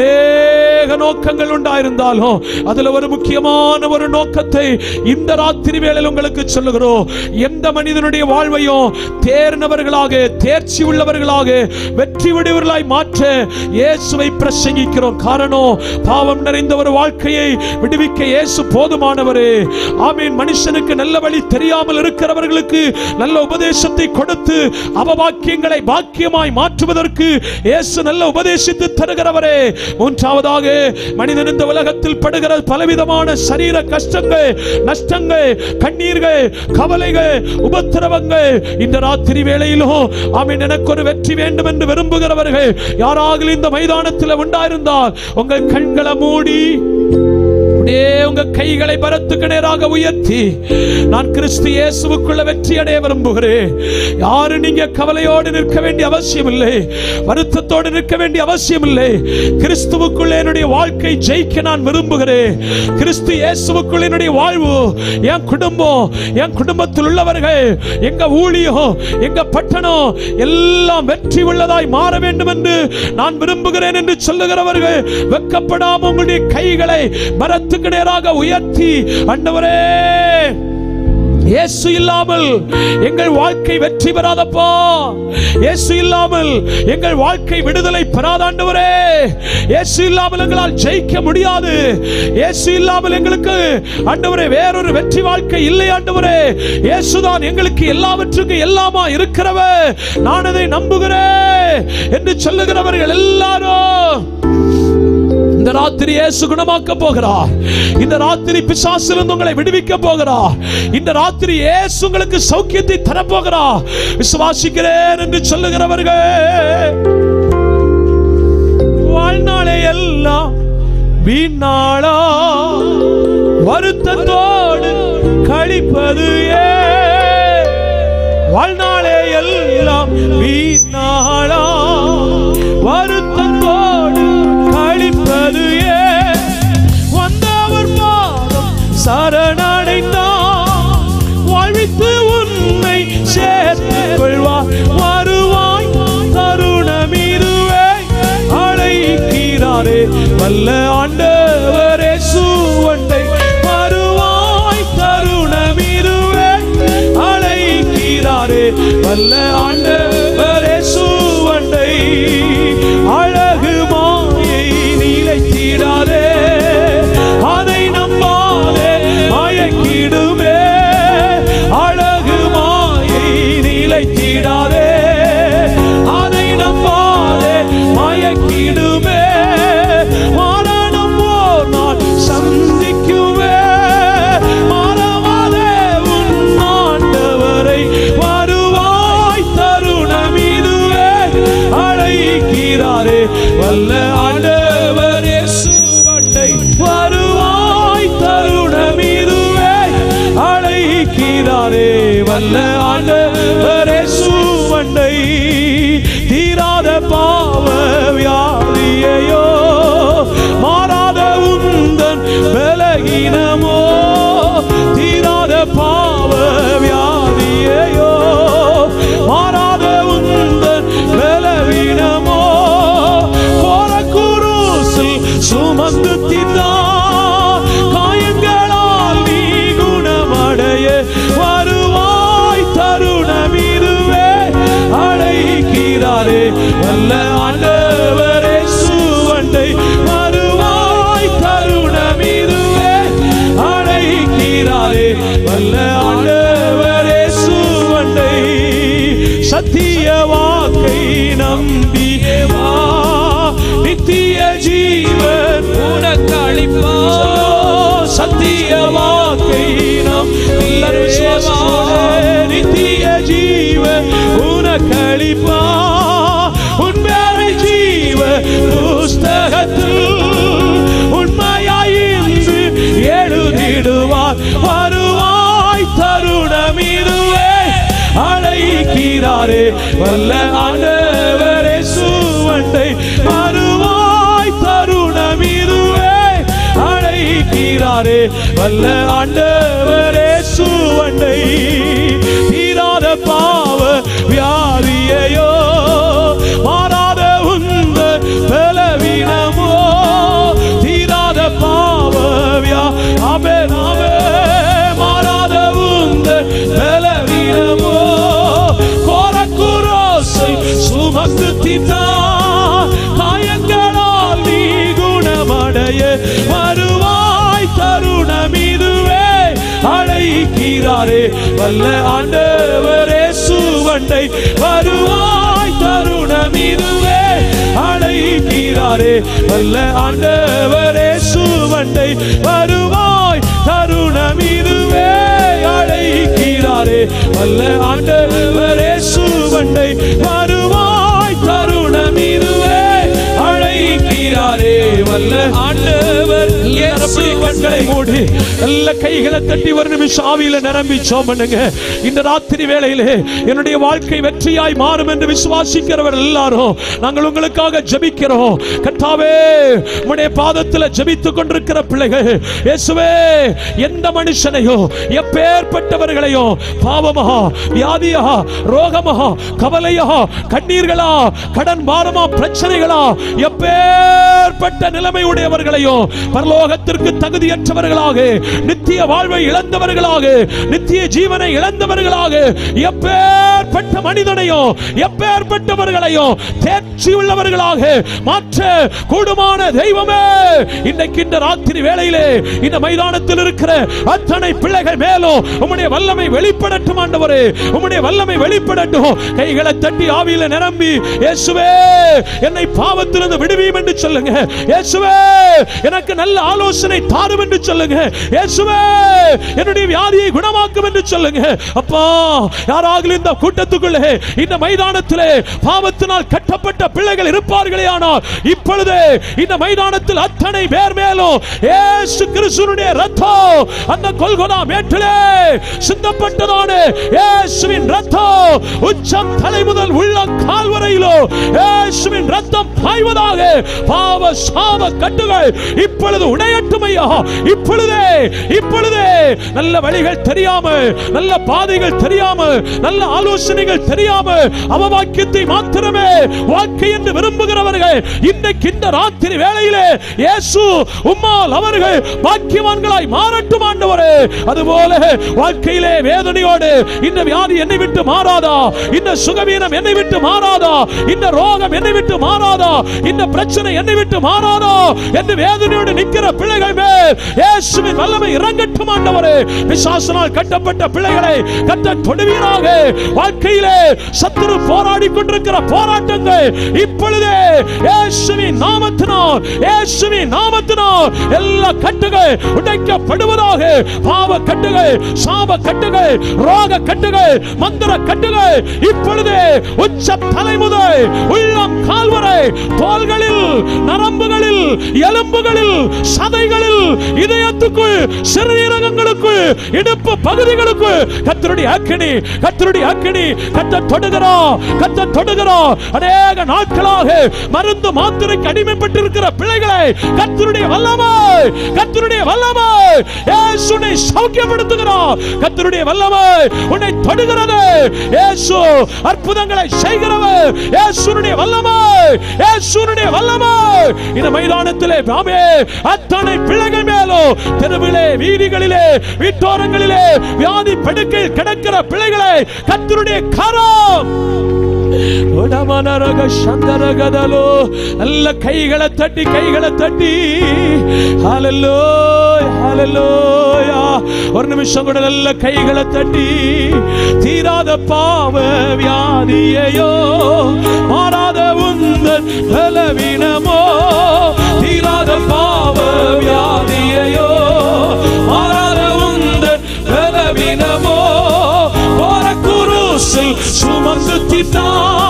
அநேக நோக்கங்கள் உண்டாயிருந்தாலும் அதுல ஒரு முக்கியமான ஒரு நோக்கத்தை இந்த ராத்திரி வேளையில் உங்களுக்கு சொல்லுகிறோம் எந்த மனிதனுடைய வாழ்வையும் தேர்ந்தவர்களாக தேர்ச்சி உள்ளவர்களாக வெற்றி விடுவர்களாய் மாற்ற இயேசுவை பிரசங்கிக்கிறோம் காரணம் பாவம் நிறைந்த ஒரு வாழ்க்கையை விடுவிக்க இயேசு போதுமானவரே ஆமீன் மனுஷனுக்கு நல்ல வழி தெரியாமல் இருக்கிறவர்களுக்கு நல்ல உபதேசத்தை கொடுத்து அவபாக்கியங்களை பாக்கியமாய் மாற்றுவதற்கு இயேசு நல்ல உபதேசித்து தருகிறவரே மூன்றாவதாக மனிதன் இந்த உலகத்தில் படுகிற பலவிதமான சரீர கஷ்டங்கள் நஷ்டங்கள் கண்ணீர்கள் கவலைகள் உபத்திரவங்கள் இந்த ராத்திரி வேளையிலும் ஆமீன் எனக்கு ஒரு வெற்றி வேண்டும் என்று விரும்புகிறவர்கள் யாராக இந்த மைதானத்தில் உண்டாயிருந்தால் உங்கள் கண்களை மூடி அப்படியே உங்க கைகளை பரத்துக்கு நேராக உயர்த்தி நான் கிறிஸ்து இயேசுவுக்குள்ள வெற்றி அடைய விரும்புகிறேன் யாரு நீங்க கவலையோடு நிற்க வேண்டிய அவசியம் இல்லை வருத்தத்தோடு நிற்க வேண்டிய அவசியம் இல்லை கிறிஸ்துவுக்குள்ள என்னுடைய வாழ்க்கை ஜெயிக்க நான் விரும்புகிறேன் கிறிஸ்து இயேசுவுக்குள்ள என்னுடைய வாழ்வு என் குடும்பம் என் குடும்பத்தில் உள்ளவர்கள் எங்க ஊழியம் எங்க பட்டணம் எல்லாம் வெற்றி உள்ளதாய் மாற வேண்டும் என்று நான் விரும்புகிறேன் என்று சொல்லுகிறவர்கள் வெக்கப்படாம உங்களுடைய கைகளை மரத்துக்கு நேராக உயர்த்தி ஆண்டவரே இயேசு இல்லாமல் எங்கள் வாழ்க்கை வெற்றி பெறாதப்பா இயேசு இல்லாமல் எங்கள் வாழ்க்கை விடுதலை பெறாதாண்டவரே இயேசு இல்லாமல் எங்களால் ஜெயிக்க முடியாது இயேசு இல்லாமல் எங்களுக்கு ஆண்டவரே வேறொரு வெற்றி வாழ்க்கை இல்லை ஆண்டவரே இயேசுதான் எங்களுக்கு எல்லாவற்றுக்கும் எல்லாமா இருக்கிறவர் நான் அதை நம்புகிறேன் என்று சொல்லுகிறவர்கள் எல்லாரும் இந்த ராத்திரி இயேசு குணமாக்க போகிறார் இந்த ராத்திரி பிசாசிலிருந்து உங்களை விடுவிக்க போகிறார் இந்த ராத்திரி இயேசு உங்களுக்கு சௌக்கியத்தை தரப்போகிறார் விசுவாசிக்கிறேன் என்று சொல்லுகிறவர்கள் வாழ்நாளே எல்லாம் வீணாளா வருத்தத்தோடு கழிப்பது ஏன் வாழ்நாளே எல்லாம் வீணாளா வருத்தத்தோடு கழிப்பது ஏன் வந்தவர் பாதம் சரணடைந்தான் வாழ்வித்து உன்னை சேர்த்துக் கொள்வார் வருவாய் தருணம் இதுவே அழைக்கிறாரே வல்ல ஆண்டவரே சுவண்டை வருவாய் தருணம் இதுவே அழைக்கிறாரே வல்ல ஆண்டவரே சுவண்டை அழகு மாயை நிலைத்திடாதே அதை நம்பாதே மயக்கிடுமே அழகு மாயை நிலைத்திடாதே அதை நம்பாதே மயக்கிடுமே மரணம் ஓர் நாள் சந்திக்குமே மறவாதே உன் ஆண்டவரை வருவாய் தருணம் இதுவே அழைக்கிறாரே வல்ல ஆண்டவரே சுவண்டை வருவாய் தருணம் இதுவே அழைக்கிறாரே வல்ல ஆண்டவரே சுவண்டை தீராத பாவ வியாதியையோ மாறாத உந்தன் பலகீனமோ தீராத பாவ வியாதியையோ மாறாத உந்தன் பலவீனமோ போற குருசில் சுமந்து திதா காயங்களால் நீ குணமடைய வருவாய் தருணம் இதுவே அழைக்கிறாரே வல்ல ஆண்டவரே சுவண்டை வருவாய் தருணம் இதுவே அழைக்கிறாரே வல்ல ஆண்டவரே சுவண்டை சத்திய வாக்கை நம்பியவா நித்திய ஜீவன் உனக்கு அளிப்பா சத்திய வாக்கை நம் எல்லாரும் விசுவாசிச்சோட நித்திய ஜீவன் உனக்கு அளிப்பா உன் பேரை ஜீவ புஸ்தகத்தில் உண்மையாயிருந்து எழுதிடுவார் வருவாய் தருணம் இதுவே அழைக்கிறாரே வல்ல ஆண்டவரே சுவண்டை வருவாய் தருணம் இதுவே அழைக்கிறாரே வல்ல ஆண்டவரே சுவண்டை தீராத பாவ வியாதியையோ மாறாத உந்த பலவீனமோ தீராத பாவ வியா அபே நாமே மாறாத உந்த பலவீனமோ கோரக்குரோசை சுமந்து தித்தா காயங்களால் நீ குணமடைய வருவாய் தருணம் இதுவே அழைக்கிறாரே வல்ல ஆண்டவரே சுவண்டை வருவாய் தருணம் இதுவே அழைக்கிறாரே வல்ல ஆண்டவரே சுவண்டை வருவாய் தருணம் இதுவே அழைக்கிறாரே வல்ல ஆண்டவரே சுவண்டை வருவாய் தருணம் இதுவே அழைக்கிறாரே வல்ல ஆண்டவர் இயேசுவண்டை கண்களை மூடி நல்ல கைகளை தட்டி ஒரு நிமிஷம் ஆவியில நிரம்பி சோம் பண்ணுங்க இந்த ராத்திரி வேளையிலே என்னுடைய வாழ்க்கை வெற்றியாய் மாறும் என்று விசுவாசிக்கிறவர் எல்லாரும் நாங்கள் உங்களுக்காக ஜெபிக்கிறோம் கர்த்தாவே உம்முடைய பாதத்தில் ஜெபித்துக் கொண்டிருக்கிற பிள்ளைகள் இயேசுவே எந்த மனுஷனையோ எப்பேற்பட்டவர்களையோ பாவமா வியாதியா ரோகமா கவலையா கண்ணீர்களா கடன் பாரமா பிரச்சனைகளா எப்பேற்பட்ட நிலைமை உடையவர்களையோ பரலோகத்திற்கு தகுதியற்றவர்களாக நித்திய வாழ்வை இழந்தவர்களாக நித்திய ஜீவனை இழந்தவர்களாக எப்பேற்பட்ட மனிதனையோ எப்பேற்பட்டவர்களையோ தேர்ச்சி உள்ளவர்களாக மாற்ற கூடுமான தெய்வமே இன்றைக்கு இந்த ராத்திரி வேளையிலே இந்த மைதானத்தில் இருக்கிற அத்தனை பிள்ளைகள் மேலும் உம்முடைய வல்லமை வெளிப்படட்டும் ஆண்டவரே உம்முடைய வல்லமை வெளிப்படட்டும் கைகளை தட்டி ஆவியில நிரம்பி இயேசுவே என்னை பாவத்திலிருந்து விடுவியும் என்று சொல்லுங்க இயேசுவே எனக்கு நல்ல ஆலோசனை தாரும் என்று சொல்லுங்க இயேசுவே என்னுடைய வியாதியை குணமாக்கும் என்று சொல்லுங்க அப்பா யாராக இந்த கூட்டத்துக்குள்ளே இந்த மைதானத்திலே பாவத்தினால் கட்டப்பட்ட பிள்ளைகள் இருப்பார்களே ஆனால் இப்பொழுதே இந்த மைதானத்தில் அத்தனை பேர் மேலும் இயேசு கிறிஸ்துவினுடைய ரத்தம் அந்த கொல்கொதா மேட்டிலே சிந்தப்பட்டதான இயேசுவின் ரத்தம் உச்சம் தலை முதல் உள்ள கால் வரையிலோ இயேசுவின் ரத்தம் பாய்வதாக பாவ சாப கட்டுகள் இப்பொழுது உடையட்டும் ஐயா இப்பொழுதே இப்பொழுதே நல்ல வழிகள் தெரியாம நல்ல பாதைகள் தெரியாம நல்ல ஆலோசனைகள் தெரியாம அவவாக்கியத்தை மாத்திரமே வாழ்க்கை என்று விரும்புகிறவர்கள் இன்றைக்கு இந்த ராத்திரி வேளையிலே இயேசு உம்மால் அவர்கள் பாக்கியவான்களாய் மாறட்டும் ஆண்டவரே அதுபோல வாழ்க்கையிலே வேதனையோடு இந்த வியாதி என்னை விட்டு மாறாதா இந்த சுகவீனம் என்னை விட்டு மாறாதா இந்த ரோகம் என்னை விட்டு மாறாதா இந்த பிரச்சனை என்னை விட்டு மாறாதா என்று வேதனையோடு நிற்கிற பிள்ளைகள் மேல் இயேசுவின் வல்லமை இறங்கட்டும் ஆண்டவரே பிசாசனால் கட்டப்பட்ட பிள்ளைகளை கட்ட தொடுவீராக வாழ்க்கையிலே சத்துரு போராடி கொண்டிருக்கிற போராட்டங்கள் இப்பொழுதே இயேசுவின் நாமத்தினால் இயேசுவின் நாமத்தினால் எல்லா கட்டுகள் உடைக்கப்படுவதாக பாவ கட்டுகள் சாப கட்டுகள் ரோக கட்டுகள் மந்திர கட்டுகள் இப்பொழுதே உச்ச தலை முதல் உள்ளம் கால்வரை தோள்களில் நரம்புகளில் எலும்புகளில் சதைகளில் இதயத்துக்குள் சிறுநீரகங்களுக்குள் இடுப்பு பகுதிகளுக்கு கத்தருடைய அக்கினி கத்தருடைய அக்கினி கத்த தொடுகிறோம் கத்த தொடுகிறோம் அநேக நாட்களாக மருந்து மாத்திரைக்கு அடிமைப்பட்டிருக்கிற பிள்ளைகளை கத்தருடைய வல்லமை கத்தருடைய வல்லமை இயேசுனை சௌக்கியப்படுத்துகிறோம் கத்தருடைய வல்லமை உன்னை தொடுகிறது இயேசு அற்புதங்களை செய்கிறவர் இயேசுனுடைய வல்லமை இயேசுனுடைய வல்லமை இந்த மைதானத்திலே ஆமே அத்தனை பிள்ளைகள் மேலும் தெருவிலே வீதிகளிலே வீட்டோரங்களிலே வியாதி படுக்கையில் கிடக்கிற பிள்ளைகளை கத்தருடைய கரம் உடமனரக சந்தரகதலோ நல்ல கைகளை தட்டி கைகளை தட்டி ஹalleluya ஹalleluya ஒரு நிமிஷம் கூட நல்ல கைகளை தட்டி தீராத பாவ வியாதியையோ மாறாத உந்தன் பலவீனமோ தீராத பாவ வியாதியையோ மாறாத உந்தன் பலவீனமோ போற குருசில் சுமந்து திட்டா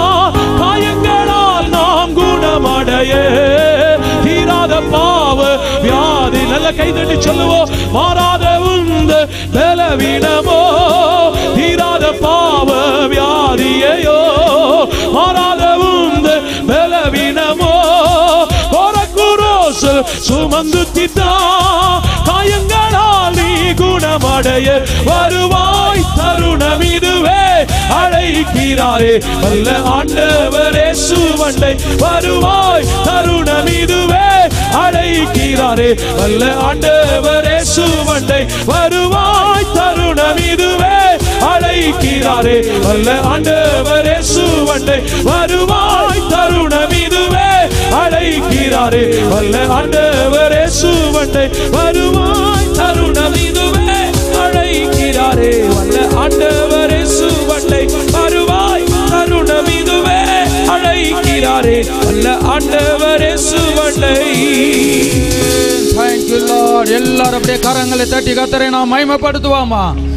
காயங்களால் நாம் குணமடைய தீராத பாவ வியாதி நல்ல கைதட்டி சொல்லுவோம் மாறாத உந்த பலவீனமோ தீராத பாவ வியாதியையோ மாறாத உந்த பலவீனமோ போற குரோசல் சுமந்து திட்டா காயங்களால் நீ குணமடைய வருவாய் தருணம் இதுவே அழைக்கிறாரே வல்ல ஆண்டவரே சுவண்டை வருவாய் தருணம் இதுவே அழைக்கிறாரே வல்ல ஆண்டவரே சுவண்டை வருவாய் தருணம் இதுவே அழைக்கிறாரே வல்ல ஆண்டவரே சுவண்டை வருவாய் தருணம் இதுவே அழைக்கிறாரே வல்ல ஆண்டவரே சுவண்டை வருவாய் தருணம் இதுவே அழைக்கிறாரே வல்ல ஆண்டவரே சுவண்டை வருவாய் தருணம் இதுவே அழைக்கிறாரே வல்ல ஆண்டவரே சுவண்டை தேங்க்யூ லார்ட் எல்லாரும் அப்படியே கரங்களை தட்டி கத்தரை நாம் மகிமைப்படுத்துவோமா